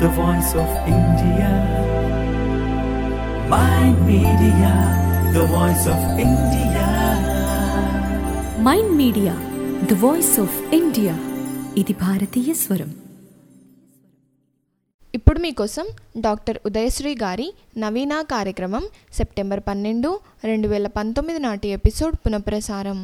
the voice of India. Mind Media, the voice of India. Mind media the voice of India ఇది భారతీయ స్వరం ఇప్పుడు మీకోసం doctor Udayasri గారి నవీన కార్యక్రమం సెప్టెంబర్ పన్నెండు రెండు వేల పంతొమ్మిది నాటి ఎపిసోడ్ పునఃప్రసారం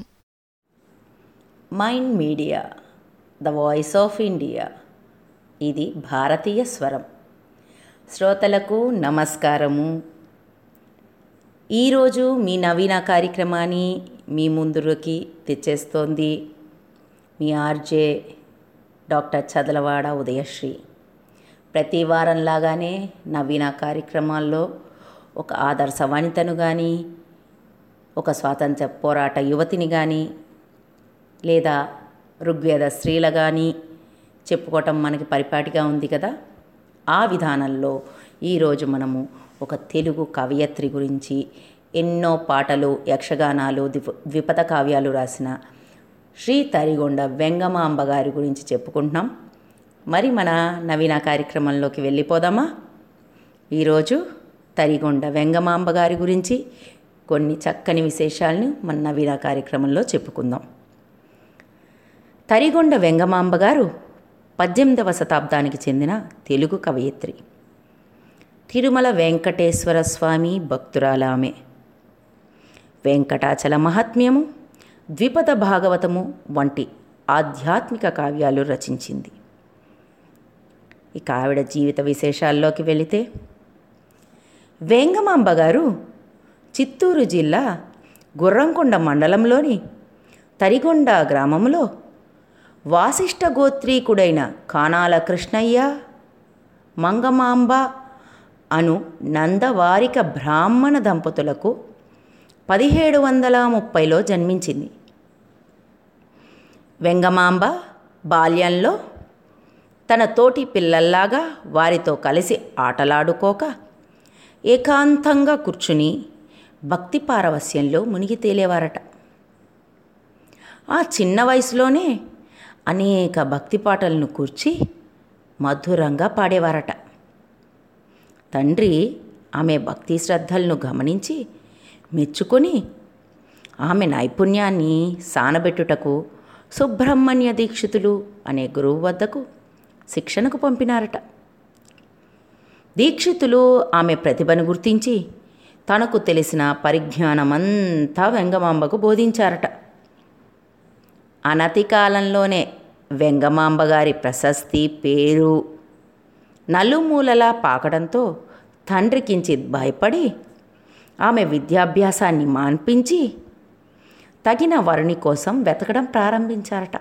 mind media the voice of India ఇది భారతీయ స్వరం శ్రోతలకు నమస్కారము ఈరోజు మీ నవీన కార్యక్రమాన్ని మీ ముందుకి తెచ్చేస్తోంది మీ ఆర్జే డాక్టర్ చదలవాడ ఉదయశ్రీ ప్రతి వారంలాగానే నవీన కార్యక్రమాల్లో ఒక ఆదర్శ వనితను కానీ ఒక స్వాతంత్ర పోరాట యువతిని కానీ లేదా ఋగ్వేద స్త్రీల కానీ చెప్పుకోవటం మనకి పరిపాటిగా ఉంది కదా ఆ విధానంలో ఈరోజు మనము ఒక తెలుగు కవయత్రి గురించి ఎన్నో పాటలు యక్షగానాలు ద్విప ద్విపద కావ్యాలు రాసిన శ్రీ తరిగొండ వెంగమాంబ గారి గురించి చెప్పుకుంటున్నాం మరి మన నవీన కార్యక్రమంలోకి వెళ్ళిపోదామా ఈరోజు తరిగొండ వెంగమాంబ గారి గురించి కొన్ని చక్కని విశేషాలను మన నవీన కార్యక్రమంలో చెప్పుకుందాం తరిగొండ వెంగమాంబ గారు పద్దెనిమిదవ శతాబ్దానికి చెందిన తెలుగు కవయిత్రి తిరుమల వెంకటేశ్వర స్వామి భక్తురాల ఆమె వెంకటాచల మహాత్మ్యము ద్విపద భాగవతము వంటి ఆధ్యాత్మిక కావ్యాలు రచించింది ఇక ఆవిడ జీవిత విశేషాల్లోకి వెళితే వేంగమాంబ గారు చిత్తూరు జిల్లా గుర్రంకొండ మండలంలోని తరిగొండ గ్రామంలో వాసిష్ఠ గోత్రీకుడైన కానాల కృష్ణయ్య మంగమాంబ అను నందవారిక బ్రాహ్మణ దంపతులకు పదిహేడు వందల ముప్పైలో జన్మించింది వెంగమాంబ బాల్యంలో తన తోటి పిల్లల్లాగా వారితో కలిసి ఆటలాడుకోక ఏకాంతంగా కూర్చుని భక్తి పారవస్యంలో మునిగి తేలేవారట ఆ చిన్న వయసులోనే అనేక భక్తి పాటలను కూర్చి మధురంగా పాడేవారట తండ్రి ఆమె భక్తి శ్రద్ధలను గమనించి మెచ్చుకొని ఆమె నైపుణ్యాన్ని సానబెట్టుటకు సుబ్రహ్మణ్య దీక్షితులు అనే గురువు వద్దకు శిక్షణకు పంపినారట దీక్షితులు ఆమె ప్రతిభను గుర్తించి తనకు తెలిసిన పరిజ్ఞానమంతా వెంగమాంబకు బోధించారట అనతి కాలంలోనే వెంగమాంబ గారి ప్రశస్తి పేరు నలుమూలలా పాకడంతో తండ్రి కించిత్ భయపడి ఆమె విద్యాభ్యాసాన్ని మాన్పించి తగిన వరుని కోసం వెతకడం ప్రారంభించారట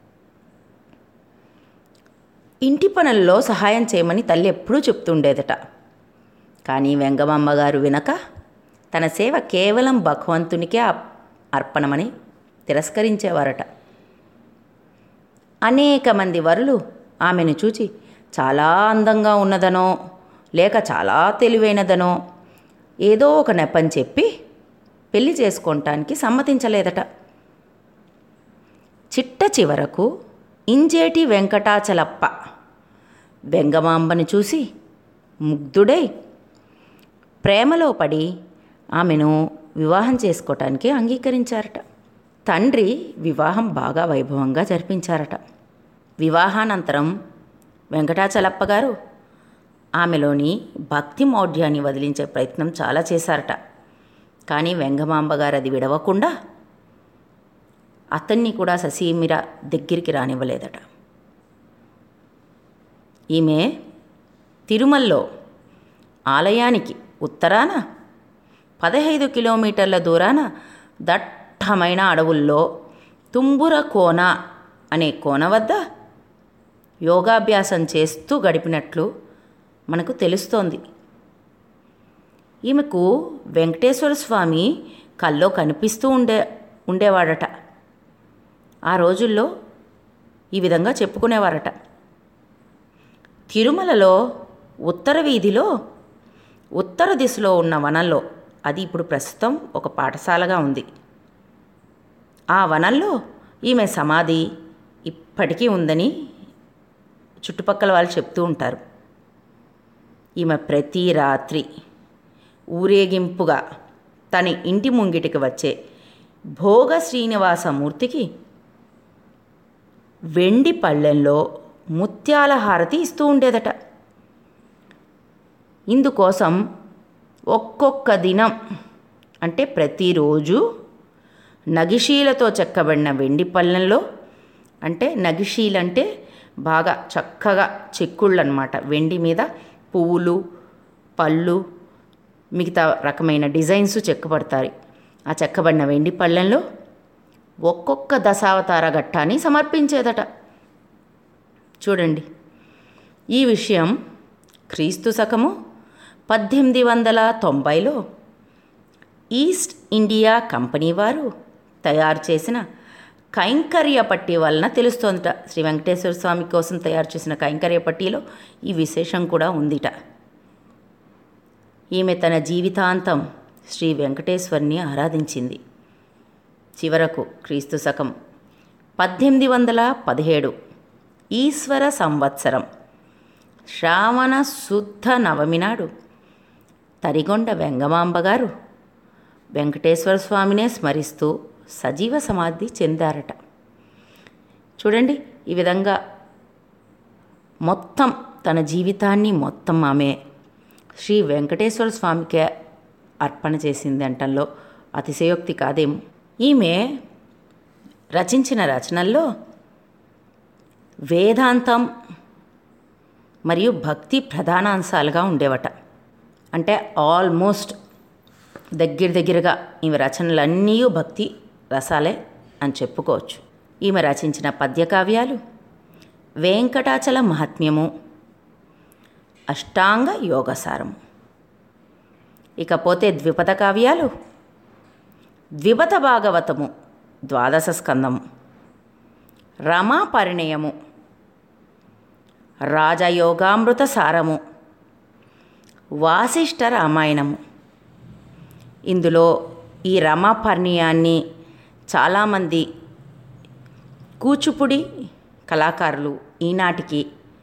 ఇంటి పనుల్లో సహాయం చేయమని తల్లి ఎప్పుడూ చెప్తుండేదట కానీ వెంగమాంబ గారు వినక తన సేవ కేవలం భగవంతునికే అర్పణమని తిరస్కరించేవారట అనేక మంది వరులు ఆమెను చూచి చాలా అందంగా ఉన్నదనో లేక చాలా తెలివైనదనో ఏదో ఒక నెపం చెప్పి పెళ్లి చేసుకోవటానికి సమ్మతించలేదట చిట్ట చివరకు ఇంజేటి వెంకటాచలప్ప వెంగమాంబను చూసి ముగ్ధుడై ప్రేమలో పడి ఆమెను వివాహం చేసుకోవటానికి అంగీకరించారట తండ్రి వివాహం బాగా వైభవంగా జరిపించారట వివాహానంతరం వెంకటాచలప్ప గారు ఆమెలోని భక్తి మౌఢ్యాన్ని వదిలించే ప్రయత్నం చాలా చేశారట కానీ వెంగమాంబ గారు అది విడవకుండా అతన్ని కూడా ససీమిర దగ్గరికి రానివ్వలేదట ఈమె తిరుమలలో ఆలయానికి ఉత్తరాన పదహైదు కిలోమీటర్ల దూరాన దట్టమైన అడవుల్లో తుంబుర కోన అనే కోన వద్ద యోగాభ్యాసం చేస్తూ గడిపినట్లు మనకు తెలుస్తోంది ఈమెకు వెంకటేశ్వర స్వామి కల్లో కనిపిస్తూ ఉండే ఉండేవాడట ఆ రోజుల్లో ఈ విధంగా చెప్పుకునేవారట తిరుమలలో ఉత్తర వీధిలో ఉత్తర దిశలో ఉన్న వనంలో అది ఇప్పుడు ప్రస్తుతం ఒక పాఠశాలగా ఉంది ఆ వనంలో ఈమె సమాధి ఇప్పటికీ ఉందని చుట్టుపక్కల వాళ్ళు చెప్తూ ఉంటారు ఈమె ప్రతి రాత్రి ఊరేగింపుగా తన ఇంటి ముంగిటికి వచ్చే భోగ శ్రీనివాసమూర్తికి వెండి పళ్ళెంలో ముత్యాల హారతి ఇస్తూ ఉండేదట ఇందుకోసం ఒక్కొక్క దినం అంటే ప్రతిరోజు నగిషీలతో చెక్కబడిన వెండి పళ్ళెంలో అంటే నగిషీలంటే బాగా చక్కగా చెక్కుళ్ళు అనమాట వెండి మీద పువ్వులు పళ్ళు మిగతా రకమైన డిజైన్స్ చెక్కబడతాయి ఆ చెక్కబడిన వెండి పళ్ళెంలో ఒక్కొక్క దశావతార ఘట్టాన్ని సమర్పించేదట చూడండి ఈ విషయం క్రీస్తు శకము పద్దెనిమిది వందల తొంభైలో ఈస్ట్ ఇండియా కంపెనీ వారు తయారు చేసిన కైంకర్య పట్టీ వలన తెలుస్తోందట శ్రీ వెంకటేశ్వర స్వామి కోసం తయారు చేసిన కైంకర్య పట్టీలో ఈ విశేషం కూడా ఉందిట ఈమె తన జీవితాంతం శ్రీ వెంకటేశ్వర్ని ఆరాధించింది చివరకు క్రీస్తు శకం పద్దెనిమిది వందల పదిహేడు ఈశ్వర సంవత్సరం శ్రావణ శుద్ధ నవమి నాడు తరిగొండ వెంగమాంబ గారు వెంకటేశ్వర స్వామినే స్మరిస్తూ సజీవ సమాధి చెందారట చూడండి ఈ విధంగా మొత్తం తన జీవితాన్ని మొత్తం ఆమె శ్రీ వెంకటేశ్వర స్వామికే అర్పణ చేసింది అంటంలో అతిశయోక్తి కాదేమో ఈమె రచించిన రచనల్లో వేదాంతం మరియు భక్తి ప్రధానాంశాలుగా ఉండేవట అంటే ఆల్మోస్ట్ దగ్గర దగ్గరగా ఈమె రచనలన్నీ భక్తి రసాలే అని చెప్పుకోవచ్చు ఈమె రచించిన పద్యకావ్యాలు వెంకటాచల మహాత్మ్యము అష్టాంగ యోగసారము ఇకపోతే ద్విపద కావ్యాలు ద్విపద భాగవతము ద్వాదశ స్కందము రమా పరిణయము రాజయోగామృత సారము వాసిష్ఠ రామాయణము ఇందులో ఈ రమాపర్ణయాన్ని చాలామంది కూచిపుడి కళాకారులు ఈనాటికి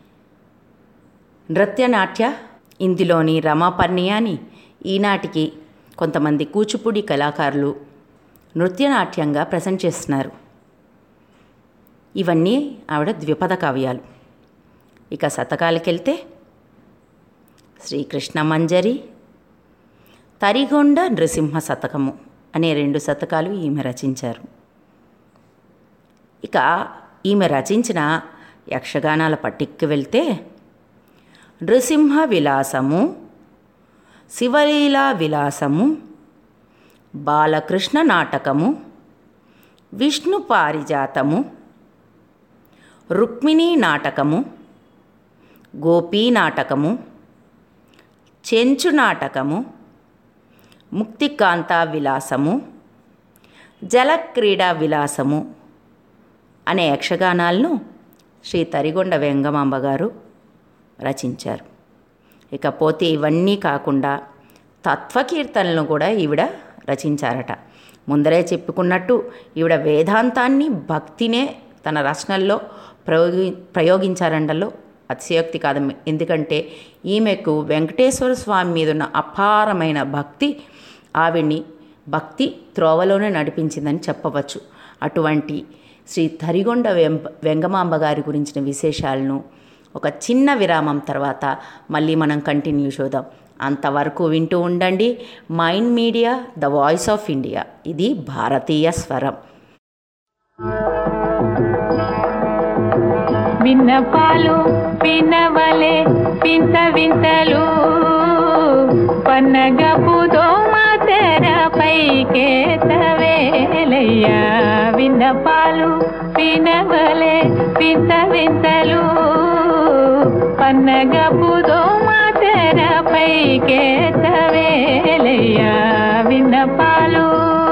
నృత్యనాట్య ఇందులోని రమాపర్ణయాన్ని ఈనాటికి కొంతమంది కూచిపూడి కళాకారులు నృత్యనాట్యంగా ప్రజెంట్ చేస్తున్నారు ఇవన్నీ ఆవిడ ద్విపద కావ్యాలు ఇక శతకాలకెళ్తే శ్రీకృష్ణ మంజరి తరిగొండ నృసింహ శతకము అనే రెండు శతకాలు ఈమె రచించారు ఇక ఈమె రచించిన యక్షగానాల పట్టిక్కి వెళ్తే నృసింహ విలాసము శివలీలా విలాసము బాలకృష్ణ నాటకము విష్ణు పారిజాతము రుక్మిణీ నాటకము గోపీ నాటకము చెంచు నాటకము ముక్తికాంత విలాసము జలక్రీడా విలాసము అనే యక్షగానాలను శ్రీ తరిగొండ వెంగమాంబ గారు రచించారు ఇకపోతే ఇవన్నీ కాకుండా తత్వకీర్తనలను కూడా ఈవిడ రచించారట ముందరే చెప్పుకున్నట్టు ఈవిడ వేదాంతాన్ని భక్తినే తన రచనల్లో ప్రయోగి ప్రయోగించారండలో అతిశయోక్తి కాదు ఎందుకంటే ఈమెకు వెంకటేశ్వర స్వామి మీద ఉన్న అపారమైన భక్తి ఆవిడ్ని భక్తి త్రోవలోనే నడిపించిందని చెప్పవచ్చు అటువంటి శ్రీ తరిగొండ వెం వెంగమాంబ గారి గురించిన విశేషాలను ఒక చిన్న విరామం తర్వాత మళ్ళీ మనం కంటిన్యూ చూద్దాం అంతవరకు వింటూ ఉండండి mind media the voice of India ఇది భారతీయ స్వరం విన్నపాలు వినవలే వింత వింతలు పన్నగపు దోమ తెరపైకేతవేలయ్యా విన్నపాలు వినవలే వింత వింతలు పన్నగపు దోమ తెరపైకేతవేలయ్యా విన్నపాలు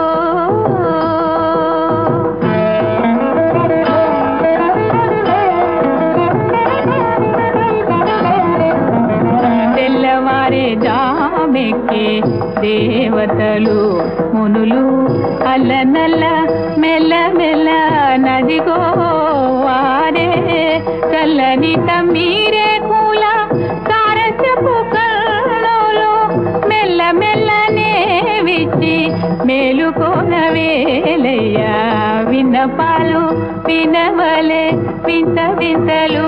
తెల్లవారే జామెక్కి దేవతలు మునులు అల్లనల్ల మెల్ల మెల్ల నదిగో వారే చల్లని తమ్మీరే కూల సారస్యపు కల్ వినవలే వింత వింతలు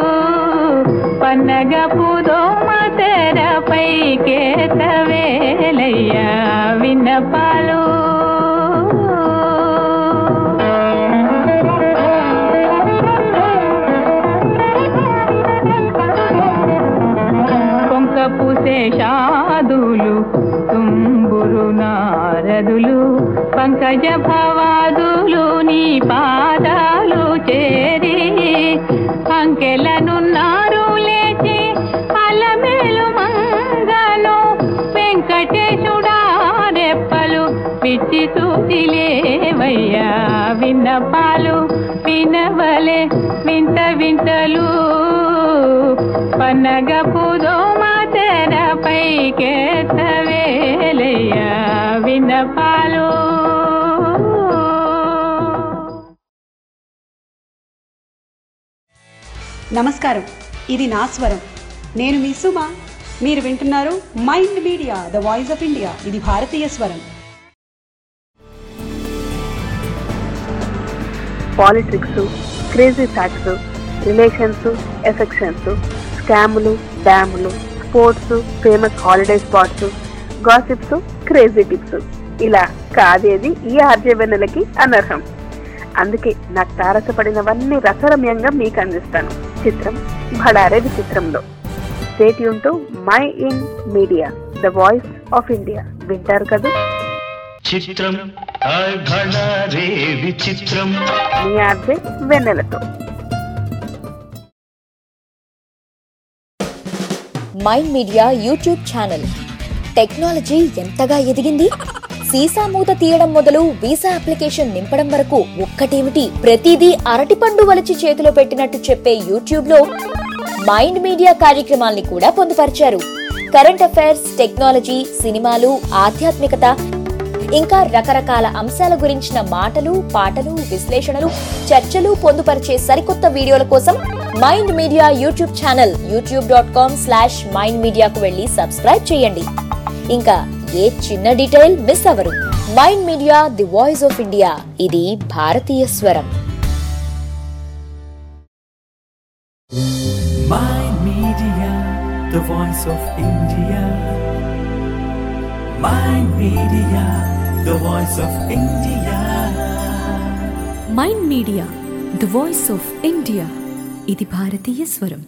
పన్నగపు దోమ తెరపై కేతవేలయ్యా విన్నపాలు కొంక పూసేషాదులు తుంబురు నారదులు పంకజ భవాదులు నీ పాదాలు చేరి అంకెలనున్నారు లేచి అలమేలు మంగను వెంకటేశుడా రెప్పలు పిచ్చి చూసిలేవయ్యా విన్నపాలు వినవలే వింత వింతలు పన్నగపు దోమ తెరపై కేతవేలయ్యా విన్నపాలు నమస్కారం ఇది నా స్వరం నేను మీ సుమ మీరు వింటున్నారు mind media the voice of India ఇది భారతీయ స్వరం politics crazy facts relations affections స్కాములు డ్యాములు sports famous holiday spots gossips crazy tips ఇలా కాదేది ఈ ఆర్జవెన్నెలకి అనర్హం అందుకే నాకు తారసపడినవన్నీ రసరమ్యంగా మీకు అందిస్తాను చిత్రం భడారే విచిత్రంలో state to mind media the voice of India వింటారు కదా చిత్రం హాయ్ భళా రే విచిత్రం మీ ఆర్జే వెన్నెలతో mind media YouTube channel technology ఎంతగా ఎదిగింది సీసా మూత తీయడం మొదలు వీసా అప్లికేషన్ నింపడం వరకు ఒక్కటేమిటి ప్రతిదీ అరటిపండు వలిచి చేతిలో పెట్టినట్టు చెప్పే యూట్యూబ్ లో మైండ్ మీడియా కార్యక్రమాల్ని కూడా పొందుపరిచారు కరెంట్ అఫైర్స్ టెక్నాలజీ సినిమాలు ఆధ్యాత్మికత ఇంకా రకరకాల అంశాల గురించిన మాటలు పాటలు విశ్లేషణలు చర్చలు పొందుపరిచే సరికొత్త వీడియోల కోసం mind media YouTube channel YouTube dot com slash mind మీడియాకు వెళ్ళి సబ్స్క్రైబ్ చేయండి ఇంకా ఏ చిన్న డీటెయిల్ మిస్ అవ్వరు mind media the voice of India ఇది భారతీయ స్వరం Mind Media, the voice of India. Mind Media, the voice of India. Mind media the voice of India ఇది భారతీయ స్వరం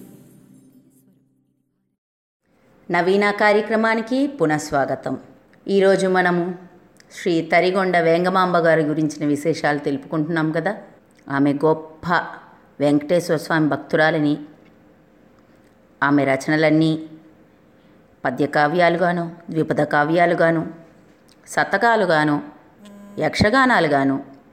నవీన కార్యక్రమానికి పునఃస్వాగతం ఈరోజు మనము శ్రీ తరిగొండ వేంగమాంబ గారి గురించిన విశేషాలు తెలుపుకుంటున్నాం కదా ఆమె గొప్ప వెంకటేశ్వర స్వామి భక్తురాలని ఆమె రచనలన్నీ పద్య కావ్యాలుగాను ద్విపద కావ్యాలుగాను శతకాలుగాను యక్షగానాలుగాను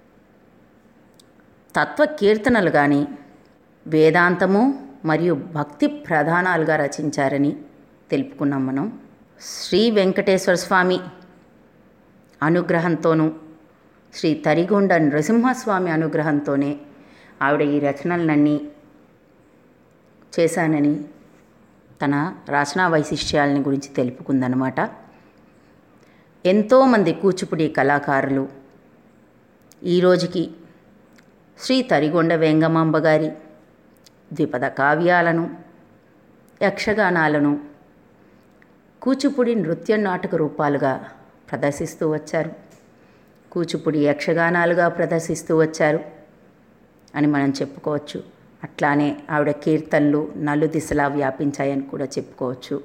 తత్వ కీర్తనలు కానీ వేదాంతము మరియు భక్తి ప్రధానాలుగా రచించారని తెలుపుకున్నాం మనం శ్రీ వెంకటేశ్వర స్వామి అనుగ్రహంతోనూ శ్రీ తరిగొండ నృసింహస్వామి అనుగ్రహంతోనే ఆవిడ ఈ రచనలన్నీ చేశానని తన రచనా వైశిష్ట్యాలని గురించి తెలుపుకుందనమాట ఎంతోమంది కూచిపూడి కళాకారులు ఈ రోజుకి శ్రీ తరిగొండ వెంగమాంబ గారి ద్విపద కావ్యాలను యక్షగానాలను కూచిపూడి నృత్య నాటక రూపాలుగా ప్రదర్శిస్తూ వచ్చారు కూచిపూడి యక్షగానాలుగా ప్రదర్శిస్తూ వచ్చారు అని మనం చెప్పుకోవచ్చు అట్లానే ఆవిడ కీర్తనలు నలు దిశలా వ్యాపించాయని కూడా చెప్పుకోవచ్చు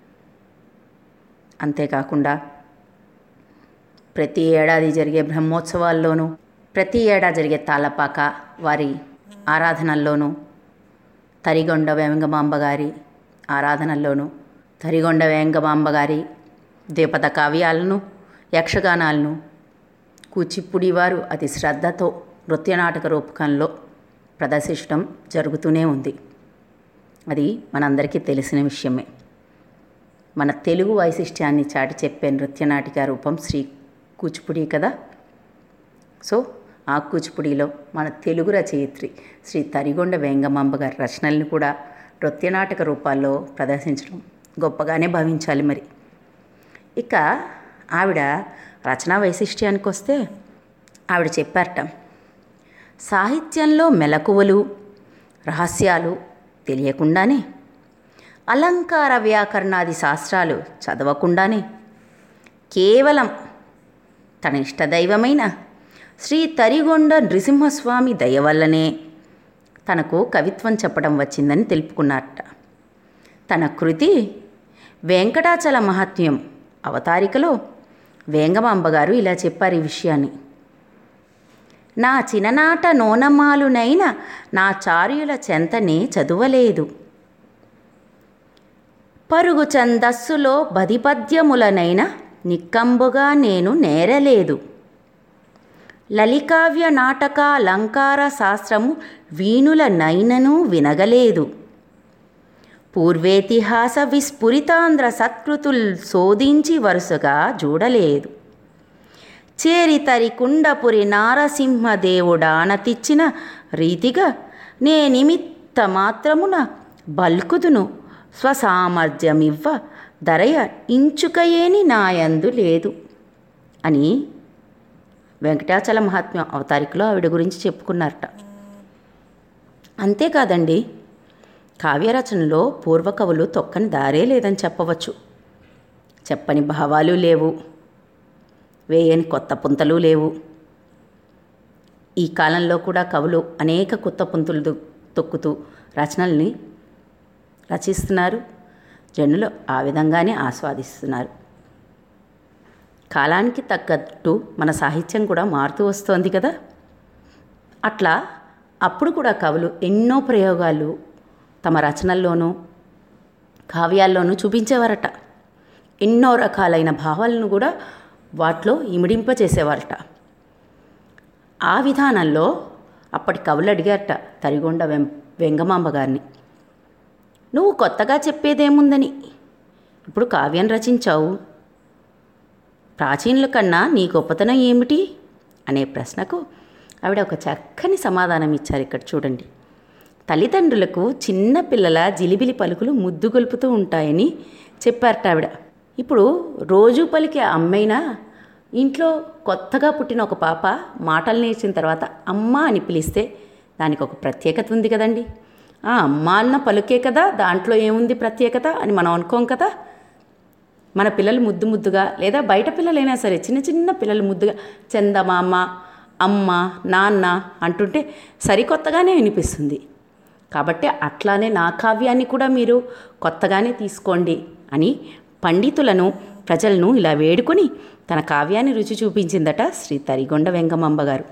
అంతేకాకుండా ప్రతి ఏడాది జరిగే బ్రహ్మోత్సవాల్లోనూ ప్రతి ఏడాది జరిగే తాళపాక వారి ఆరాధనల్లోనూ తరిగొండ వేంగమాంబ గారి ఆరాధనల్లోనూ తరిగొండ వేంగమాంబ గారి ద్విపద కావ్యాలను యక్షగానాలను కూచిపూడి వారు అతి శ్రద్ధతో నృత్యనాటక రూపకంలో ప్రదర్శించడం జరుగుతూనే ఉంది అది మనందరికీ తెలిసిన విషయమే మన తెలుగు వైశిష్ట్యాన్ని చాటి చెప్పే నృత్యనాటిక రూపం శ్రీ కూచిపూడి కదా సో ఆ కూచిపూడిలో మన తెలుగు రచయిత్రి శ్రీ తరిగొండ వేంగమాంబ గారి రచనల్ని కూడా నృత్యనాటక రూపాల్లో ప్రదర్శించడం గొప్పగానే భావించాలి మరి ఇక ఆవిడ రచనా వైశిష్ట్యానికి వస్తే ఆవిడ చెప్పారట సాహిత్యంలో మెలకువలు రహస్యాలు తెలియకుండానే అలంకార వ్యాకరణాది శాస్త్రాలు చదవకుండానే కేవలం తన ఇష్టదైవమైన శ్రీ తరిగొండ నృసింహస్వామి దయ వల్లనే తనకు కవిత్వం చెప్పడం వచ్చిందని తెలుపుకున్నారట తన కృతి వెంకటాచల మహాత్మ్యం అవతారికలో వేంగమాంబ గారు ఇలా చెప్పారు ఈ విషయాన్ని నా చిన్ననాట నోనమాలునైన నా చార్యుల చెంతనే చదువలేదు పరుగు ఛందస్సులో బదిపద్యములనైన నిక్కంబుగా నేను నేరలేదు లలికావ్య నాటక అలంకార శాస్త్రము వీణుల నైనను వినగలేదు పూర్వేతిహాస విస్ఫురితాంధ్ర సత్కృతుల్ శోధించి వరుసగా చూడలేదు చేరితరి కుండపురి నారసింహదేవుడానతిచ్చిన రీతిగా నే నిమిత్త మాత్రమున బల్కుదును స్వసామర్థ్యమివ్వ ధరయ ఇంచుకయేని నాయందు లేదు అని వెంకటాచల మహాత్మ్య అవతారికలో ఆవిడ గురించి చెప్పుకున్నారట అంతేకాదండి కావ్యరచనలో పూర్వకవులు తొక్కని దారే లేదని చెప్పవచ్చు చెప్పని భావాలు లేవు వేయని కొత్త పుంతలు లేవు ఈ కాలంలో కూడా కవులు అనేక కొత్త పుంతులు దు- తొక్కుతూ రచనల్ని రచిస్తున్నారు జనులు ఆ విధంగానే ఆస్వాదిస్తున్నారు కాలానికి తగ్గట్టు మన సాహిత్యం కూడా మారుతూ వస్తోంది కదా అట్లా అప్పుడు కూడా కవులు ఎన్నో ప్రయోగాలు తమ రచనల్లోనూ కావ్యాల్లోనూ చూపించేవారట ఎన్నో రకాలైన భావాలను కూడా వాటిలో ఇమిడింపచేసేవారట ఆ విధానంలో అప్పటి కవులు అడిగారట తరిగొండ వెం వెంగమాంబ గారిని నువ్వు కొత్తగా చెప్పేదేముందని ఇప్పుడు కావ్యం రచించావు ప్రాచీనుల కన్నా నీ గొప్పతనం ఏమిటి అనే ప్రశ్నకు ఆవిడ ఒక చక్కని సమాధానం ఇచ్చారు ఇక్కడ చూడండి తల్లిదండ్రులకు చిన్న పిల్లల జిలిబిలి పలుకులు ముద్దు గొలుపుతూ ఉంటాయని చెప్పారట ఆవిడ ఇప్పుడు రోజు పలికే అమ్మైనా ఇంట్లో కొత్తగా పుట్టిన ఒక పాప మాటలు నేర్చిన తర్వాత అమ్మ అని పిలిస్తే దానికి ఒక ప్రత్యేకత ఉంది కదండి ఆ అమ్మ అన్న పలుకే కదా దాంట్లో ఏముంది ప్రత్యేకత అని మనం అనుకోం కదా మన పిల్లలు ముద్దు ముద్దుగా లేదా బయట పిల్లలైనా సరే చిన్న చిన్న పిల్లలు ముద్దుగా చందమామ అమ్మ నాన్న అంటుంటే సరికొత్తగానే వినిపిస్తుంది కాబట్టి అట్లానే నా కావ్యాన్ని కూడా మీరు కొత్తగానే తీసుకోండి అని పండితులను ప్రజలను ఇలా వేడుకొని తన కావ్యాన్ని రుచి చూపించిందట శ్రీ తరిగొండ వెంగమాంబ గారు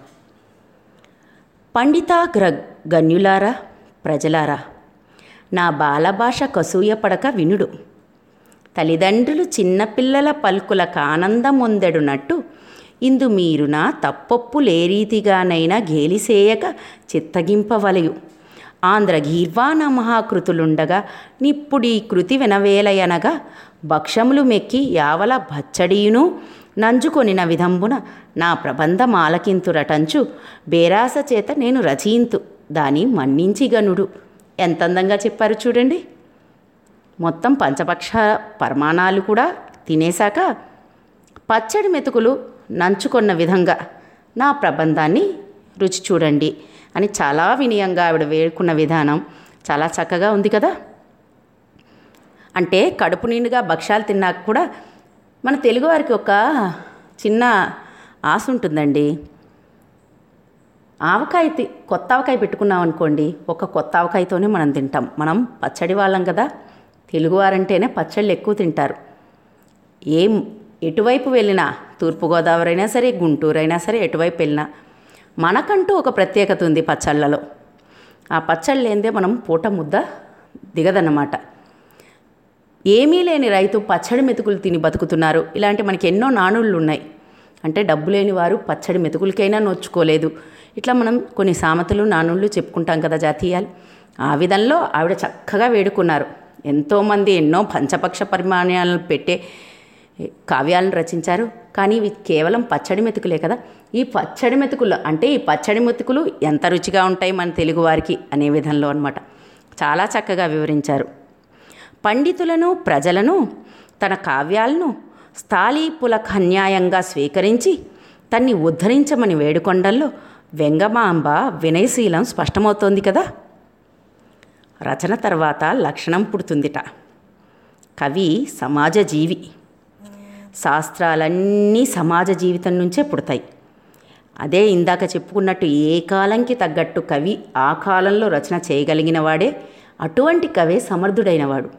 పండితాగ్ర గణ్యులారా ప్రజలారా నా బాలభాష కసూయపడక వినుడు తల్లిదండ్రులు చిన్నపిల్లల పలుకులకు ఆనందమొందెడునట్టు ఇందు మీరు నా తప్పొప్పు లేరీతిగానైనా గేలిసేయక చిత్తగింపవలయు ఆంధ్ర గీర్వాణ మహాకృతులుండగా నిప్పుడీ కృతి వినవేలయనగా భక్షములు మెక్కి యావల బచ్చడియును నంజుకొనిన విధంబున నా ప్రబంధమాలకింతురటంచు బేరాస చేత నేను రచయింతు దాని మన్నించి గనుడు ఎంత అందంగా చెప్పారు చూడండి మొత్తం పంచపక్ష పరమాణాలు కూడా తినేశాక పచ్చడి మెతుకులు నంచుకొన్న విధంగా నా ప్రబంధాన్ని రుచి చూడండి అని చాలా వినయంగా ఆవిడ వేడుకున్న విధానం చాలా చక్కగా ఉంది కదా అంటే కడుపు నిండుగా భక్ష్యాలు తిన్నాక కూడా మన తెలుగువారికి ఒక చిన్న ఆశ ఉంటుందండి ఆవకాయ తి కొత్త ఆవకాయ పెట్టుకున్నాం అనుకోండి ఒక కొత్త ఆవకాయతోనే మనం తింటాం మనం పచ్చడి వాళ్ళం కదా తెలుగువారంటేనే పచ్చళ్ళు ఎక్కువ తింటారు ఏం ఎటువైపు వెళ్ళినా తూర్పుగోదావరి అయినా సరే గుంటూరు అయినా సరే ఎటువైపు వెళ్ళినా మనకంటూ ఒక ప్రత్యేకత ఉంది పచ్చళ్ళలో ఆ పచ్చళ్ళు లేనిదే మనం పూట ముద్ద దిగదన్నమాట ఏమీ లేని రైతు పచ్చడి మెతుకులు తిని బతుకుతున్నారు ఇలాంటి మనకి ఎన్నో నానుళ్ళు ఉన్నాయి అంటే డబ్బు లేని వారు పచ్చడి మెతుకులకైనా నోచుకోలేదు ఇట్లా మనం కొన్ని సామెతలు నానుళ్ళు చెప్పుకుంటాం కదా జాతీయాలు ఆ విధంలో ఆవిడ చక్కగా వేడుకున్నారు ఎంతోమంది ఎన్నో పంచపక్ష పరిమాణాలను పెట్టే కావ్యాలను రచించారు కానీ ఇవి కేవలం పచ్చడి మెతుకులే కదా ఈ పచ్చడి మెతుకులు అంటే ఈ పచ్చడి మెతుకులు ఎంత రుచిగా ఉంటాయి మన తెలుగువారికి అనే విధంలో అనమాట చాలా చక్కగా వివరించారు పండితులను ప్రజలను తన కావ్యాలను స్థాళీపులకన్యాయంగా స్వీకరించి తన్ని ఉద్ధరించమని వేడుకొండల్లో వెంగమాంబ వినయశీలం స్పష్టమవుతోంది కదా రచన తర్వాత లక్షణం పుడుతుందిట కవి సమాజ జీవి శాస్త్రాలన్నీ సమాజ జీవితం నుంచే పుడతాయి అదే ఇందాక చెప్పుకున్నట్టు ఏ కాలంకి తగ్గట్టు కవి ఆ కాలంలో రచన చేయగలిగిన వాడే అటువంటి కవే సమర్థుడైనవాడు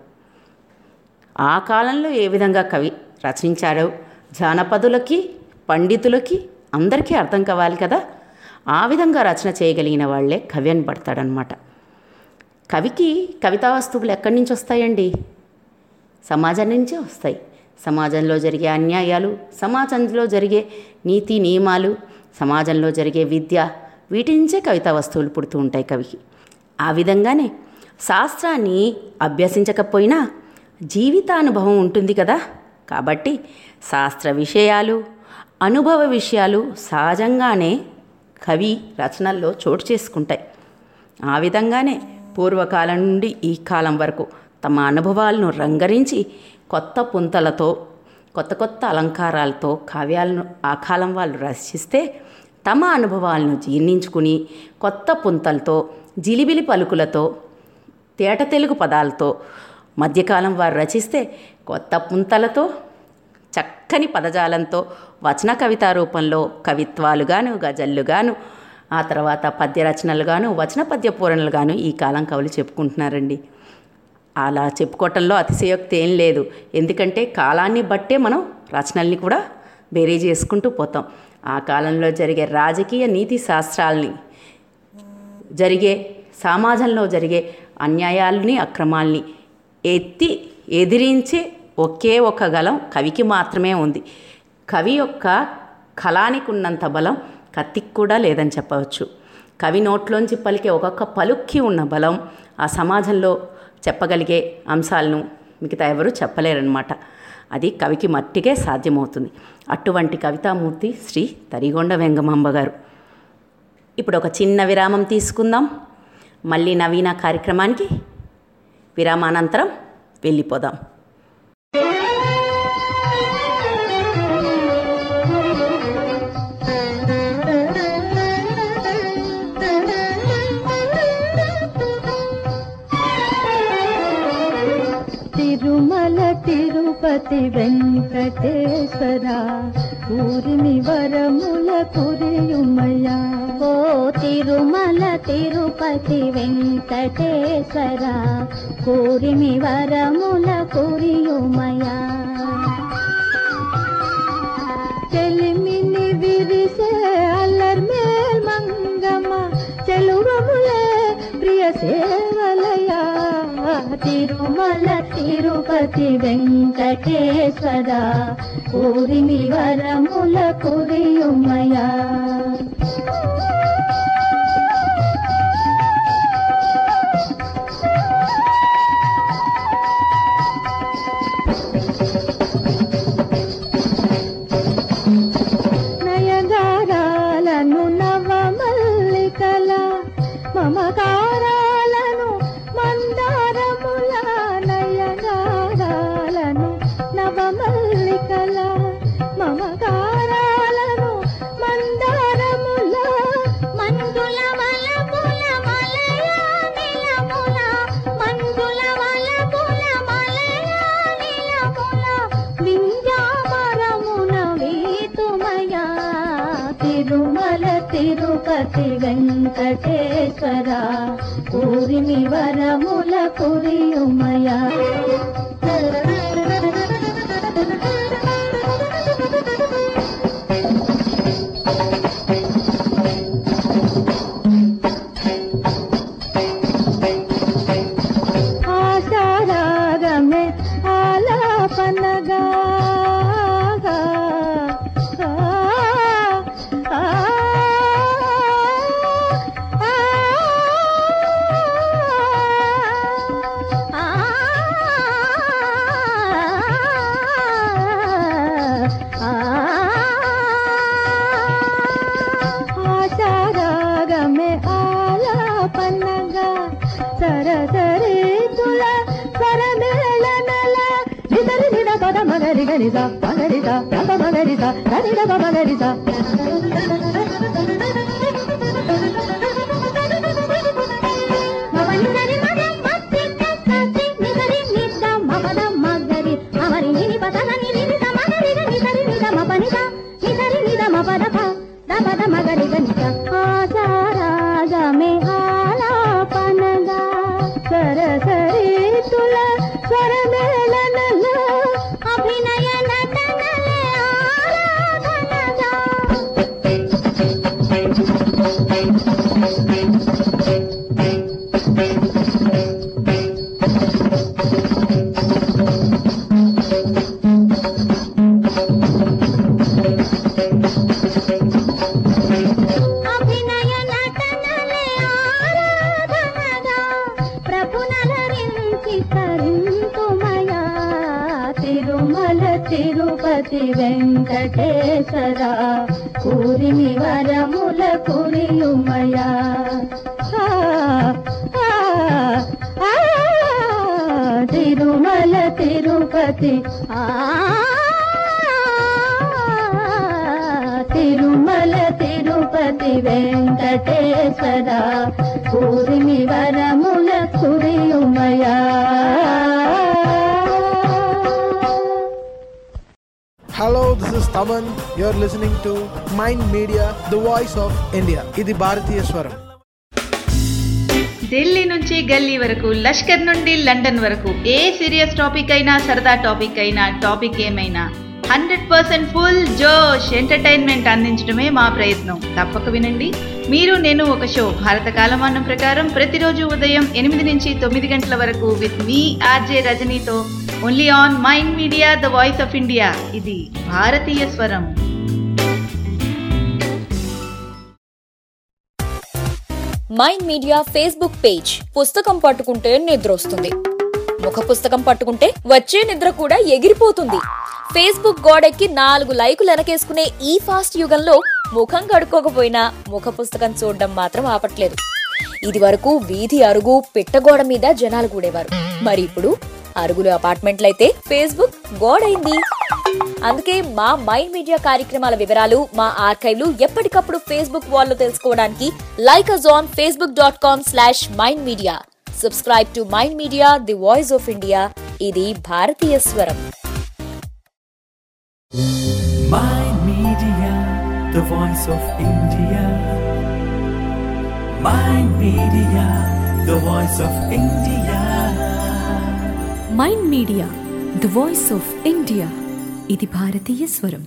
ఆ కాలంలో ఏ విధంగా కవి రచించాడో జానపదులకి పండితులకి అందరికీ అర్థం కావాలి కదా ఆ విధంగా రచన చేయగలిగిన వాళ్ళే కవి అని పడతాడనమాట కవికి కవితా వస్తువులు ఎక్కడి నుంచి వస్తాయండి సమాజం నుంచే వస్తాయి సమాజంలో జరిగే అన్యాయాలు సమాజంలో జరిగే నీతి నియమాలు సమాజంలో జరిగే విద్య వీటి నుంచే కవితా వస్తువులు పుడుతూ ఉంటాయి కవికి ఆ విధంగానే శాస్త్రాన్ని అభ్యసించకపోయినా జీవితానుభవం ఉంటుంది కదా కాబట్టి శాస్త్ర విషయాలు అనుభవ విషయాలు సహజంగానే కవి రచనల్లో చోటు చేసుకుంటాయి ఆ విధంగానే పూర్వకాలం నుండి ఈ కాలం వరకు తమ అనుభవాలను రంగరించి కొత్త పుంతలతో కొత్త కొత్త అలంకారాలతో కావ్యాలను ఆ కాలం వాళ్ళు రచిస్తే తమ అనుభవాలను జీర్ణించుకుని కొత్త పుంతలతో జిలిబిలి పలుకులతో తేట తెలుగు పదాలతో మధ్యకాలం వారు రచిస్తే కొత్త పుంతలతో చక్కని పదజాలంతో వచన కవితా రూపంలో కవిత్వాలుగాను గజల్లుగాను ఆ తర్వాత పద్య రచనలుగాను వచన పద్య పూరణలుగాను ఈ కాలం కవులు చెప్పుకుంటున్నారండి అలా చెప్పుకోవటంలో అతిశయోక్తి ఏం లేదు ఎందుకంటే కాలాన్ని బట్టే మనం రచనల్ని కూడా బేరీ చేసుకుంటూ పోతాం ఆ కాలంలో జరిగే రాజకీయ నీతి శాస్త్రాల్ని జరిగే సమాజంలో జరిగే అన్యాయాలని అక్రమాల్ని ఎత్తి ఎదిరించే ఒకే ఒక గలం కవికి మాత్రమే ఉంది కవి యొక్క కళానికి ఉన్నంత బలం కత్తికి కూడా లేదని చెప్పవచ్చు కవి నోట్లోంచి పలికే ఒక్కొక్క పలుక్కి ఉన్న బలం ఆ సమాజంలో చెప్పగలిగే అంశాలను మిగతా ఎవరు చెప్పలేరనమాట అది కవికి మట్టికే సాధ్యమవుతుంది అటువంటి కవితామూర్తి శ్రీ తరిగొండ వెంగమాంబ గారు ఇప్పుడు ఒక చిన్న విరామం తీసుకుందాం మళ్ళీ నవీన కార్యక్రమానికి విరామానంతరం వెళ్ళిపోదాం తిరుమల తిరుపతి వెంకటేశ్వర ఊరిని వరముల కురియుమయ్యా ఓ తిరుమల తిరుపతి వెంకటేశ్వర కూరిమి వరముల కురియుమయ్యా చెలిమిని విరిసే అల్లర్మేల్ మంగమ్మ చెలువములే ప్రియ సేవలయా తిరుమల తిరుపతి వెంకటేశ్వర ఊరిమి వరముల కురియుమయా నయగారాలను నవమల్లికల మమకారాలను మందారముల నయగారాలను నవమల్లికల మమకారాలను మందారముల మంజుల వలపుల మలయ నిలముల మంజుల వలపుల మలయ నిలముల వింధ్యామరమున వీతుమయా తిరుమల తిరుపతి వెంకటేశ్వర ఊరిమి వరముల కురియుమయా ఆశారాగమే ఆలాపనగా ఆశారాగమే ఆలాపనగా సరసరి తుల స్వరమేళనల నిదరి నిద పద మగరి గనిద మగరిద రప మగరిద గనిద మగరిద సని ని ని స మగ రి గ ని సరి ని ద మ ప ని స ని సరి ని ద మ ప ద ప ద ప ద మగ రి గ ని స ఆచారాగమే ఆలాపనగా సరసరీతుల స్వరమేళనలో అభినయ నటనలే ఆరాధనగా అభినయ నటనలే ఆరాధనగా ప్రభునలరించి తరింతుమయా తిరుమల తిరుపతి వెంకటేశ్వర కూరిమి వరముల కురియుమయా ఆ, ఆ, ఆ, తిరుమల తిరుపతి ఆ Tirumala Tirupati Venkateswara కూరిమి వరముల కురియుమయా Hello, this is Taman. You're listening to Mind Media, the voice of India. ఇది భారతీయ స్వరం ఢిల్లీ నుంచి గల్లీ వరకు లష్కర్ నుండి లండన్ వరకు ఏ సీరియస్ టాపిక్ అయినా సరదా టాపిక్ అయినా టాపిక్ ఏమైనా హండ్రెడ్ పర్సెంట్ ఫుల్ జోష్ ఎంటర్టైన్మెంట్ అందించడమే మా ప్రయత్నం తప్పక వినండి మీరు నేను ఒక షో భారత కాలమానం ప్రకారం ప్రతిరోజు ఉదయం ఎనిమిది నుంచి తొమ్మిది గంటల వరకు విత్ మీ ఆర్జే రజనీతో only on mind media the voice of India ఇది భారతీయ స్వరం మైండ్ మీడియా ఫేస్బుక్ పేజ్ పుస్తకం పట్టుకుంటే నిద్ర వస్తుంది ముఖ పుస్తకం పట్టుకుంటే వచ్చే నిద్ర కూడా ఎగిరిపోతుంది ఫేస్బుక్ గోడెక్కి నాలుగు లైకులు వెనకేసుకునే ఈ ఫాస్ట్ యుగంలో ముఖం కడుక్కోకపోయినా ముఖ పుస్తకం చూడడం మాత్రం ఆపట్లేదు ఇది వరకు వీధి అరుగు పిట్టగోడ మీద జనాలు కూడేవారు మరి ఇప్పుడు అరుగులు అపార్ట్మెంట్లయితే ఫేస్బుక్ గోడైంది అందుకే మా మైండ్ మీడియా కార్యక్రమాల వివరాలు మా ఆర్కైవ్లు ఎప్పటికప్పుడు ఫేస్బుక్ వాల్లో తెలుసుకోవడానికి like us on Facebook dot com slash mind media subscribe to mind media the voice of India ఇది భారతీయ స్వరం Mind Media, the voice of India. Mind Media, the voice of India. Mind media the voice of India ఇది భారతీయ స్వరం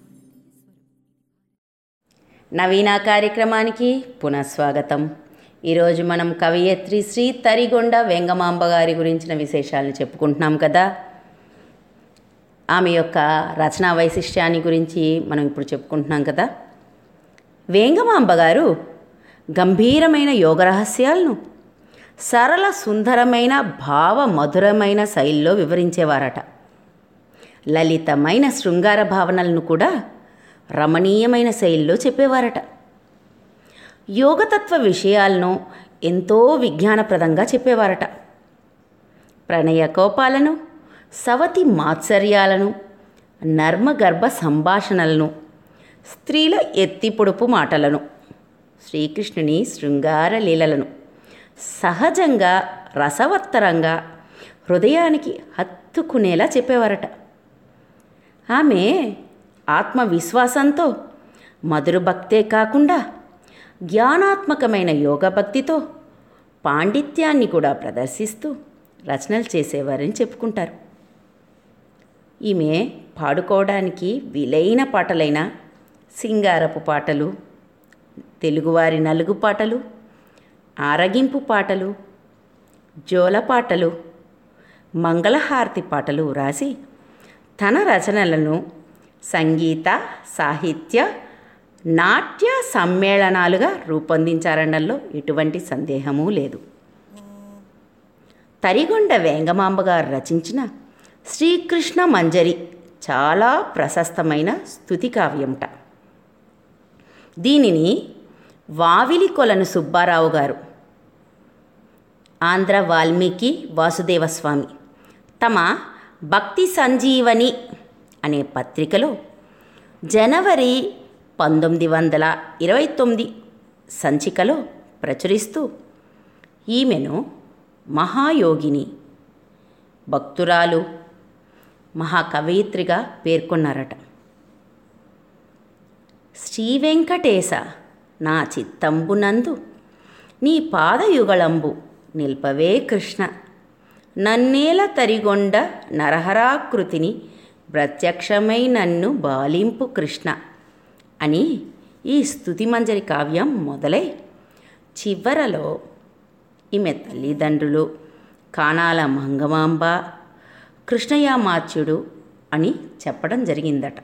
నవీన కార్యక్రమానికి పునఃస్వాగతం ఈరోజు మనం కవయిత్రి శ్రీ తరిగొండ వెంగమాంబ గారి గురించిన విశేషాలను చెప్పుకుంటున్నాం కదా ఆమె యొక్క రచనా వైశిష్ట్యాన్ని గురించి మనం ఇప్పుడు చెప్పుకుంటున్నాం కదా వేంగమాంబ గారు గంభీరమైన యోగ రహస్యాలను సరళ సుందరమైన భావ మధురమైన శైలిలో వివరించేవారట లలితమైన శృంగార భావనలను కూడా రమణీయమైన శైలిలో చెప్పేవారట యోగతత్వ విషయాలను ఎంతో విజ్ఞానప్రదంగా చెప్పేవారట ప్రణయ కోపాలను సవతి మాత్సర్యాలను నర్మగర్భ సంభాషణలను స్త్రీల ఎత్తిపొడుపు మాటలను శ్రీకృష్ణుని శృంగార లీలలను సహజంగా రసవత్తరంగా హృదయానికి హత్తుకునేలా చెప్పేవారట ఆమె ఆత్మవిశ్వాసంతో మధుర భక్తే కాకుండా జ్ఞానాత్మకమైన యోగ భక్తితో పాండిత్యాన్ని కూడా ప్రదర్శిస్తూ రచనలు చేసేవారని చెప్పుకుంటారు ఈమె పాడుకోవడానికి విలైన పాటలైన సింగారపు పాటలు తెలుగువారి నలుగు పాటలు ఆరగింపు పాటలు జోల పాటలు మంగళహారతి పాటలు వ్రాసి తన రచనలను సంగీత సాహిత్య నాట్య సమ్మేళనాలుగా రూపొందించారనడంలో ఎటువంటి సందేహమూ లేదు తరిగొండ వేంగమాంబ గారు రచించిన శ్రీకృష్ణ మంజరి చాలా ప్రశస్తమైన స్థుతి కావ్యంట దీనిని వావిలి కొలను సుబ్బారావు గారు ఆంధ్ర వాల్మీకి వాసుదేవస్వామి తమ భక్తి సంజీవని అనే పత్రికలో జనవరి పంతొమ్మిది వందల ఇరవై తొమ్మిది సంచికలో ప్రచురిస్తూ ఈమెను మహాయోగిని భక్తురాలు మహాకవయిత్రిగా పేర్కొన్నారట శ్రీ వెంకటేశ నా చిత్తంబునందు నీ పాదయుగళంబు నిల్పవే కృష్ణ నన్నేల తరిగొండ నరహరాకృతిని ప్రత్యక్షమై నన్ను బాలింపు కృష్ణ అని ఈ స్థుతిమంజరి కావ్యం మొదలై చివరలో ఈమె తల్లిదండ్రులు కానాల మంగమాంబ కృష్ణయామాత్యుడు అని చెప్పడం జరిగిందట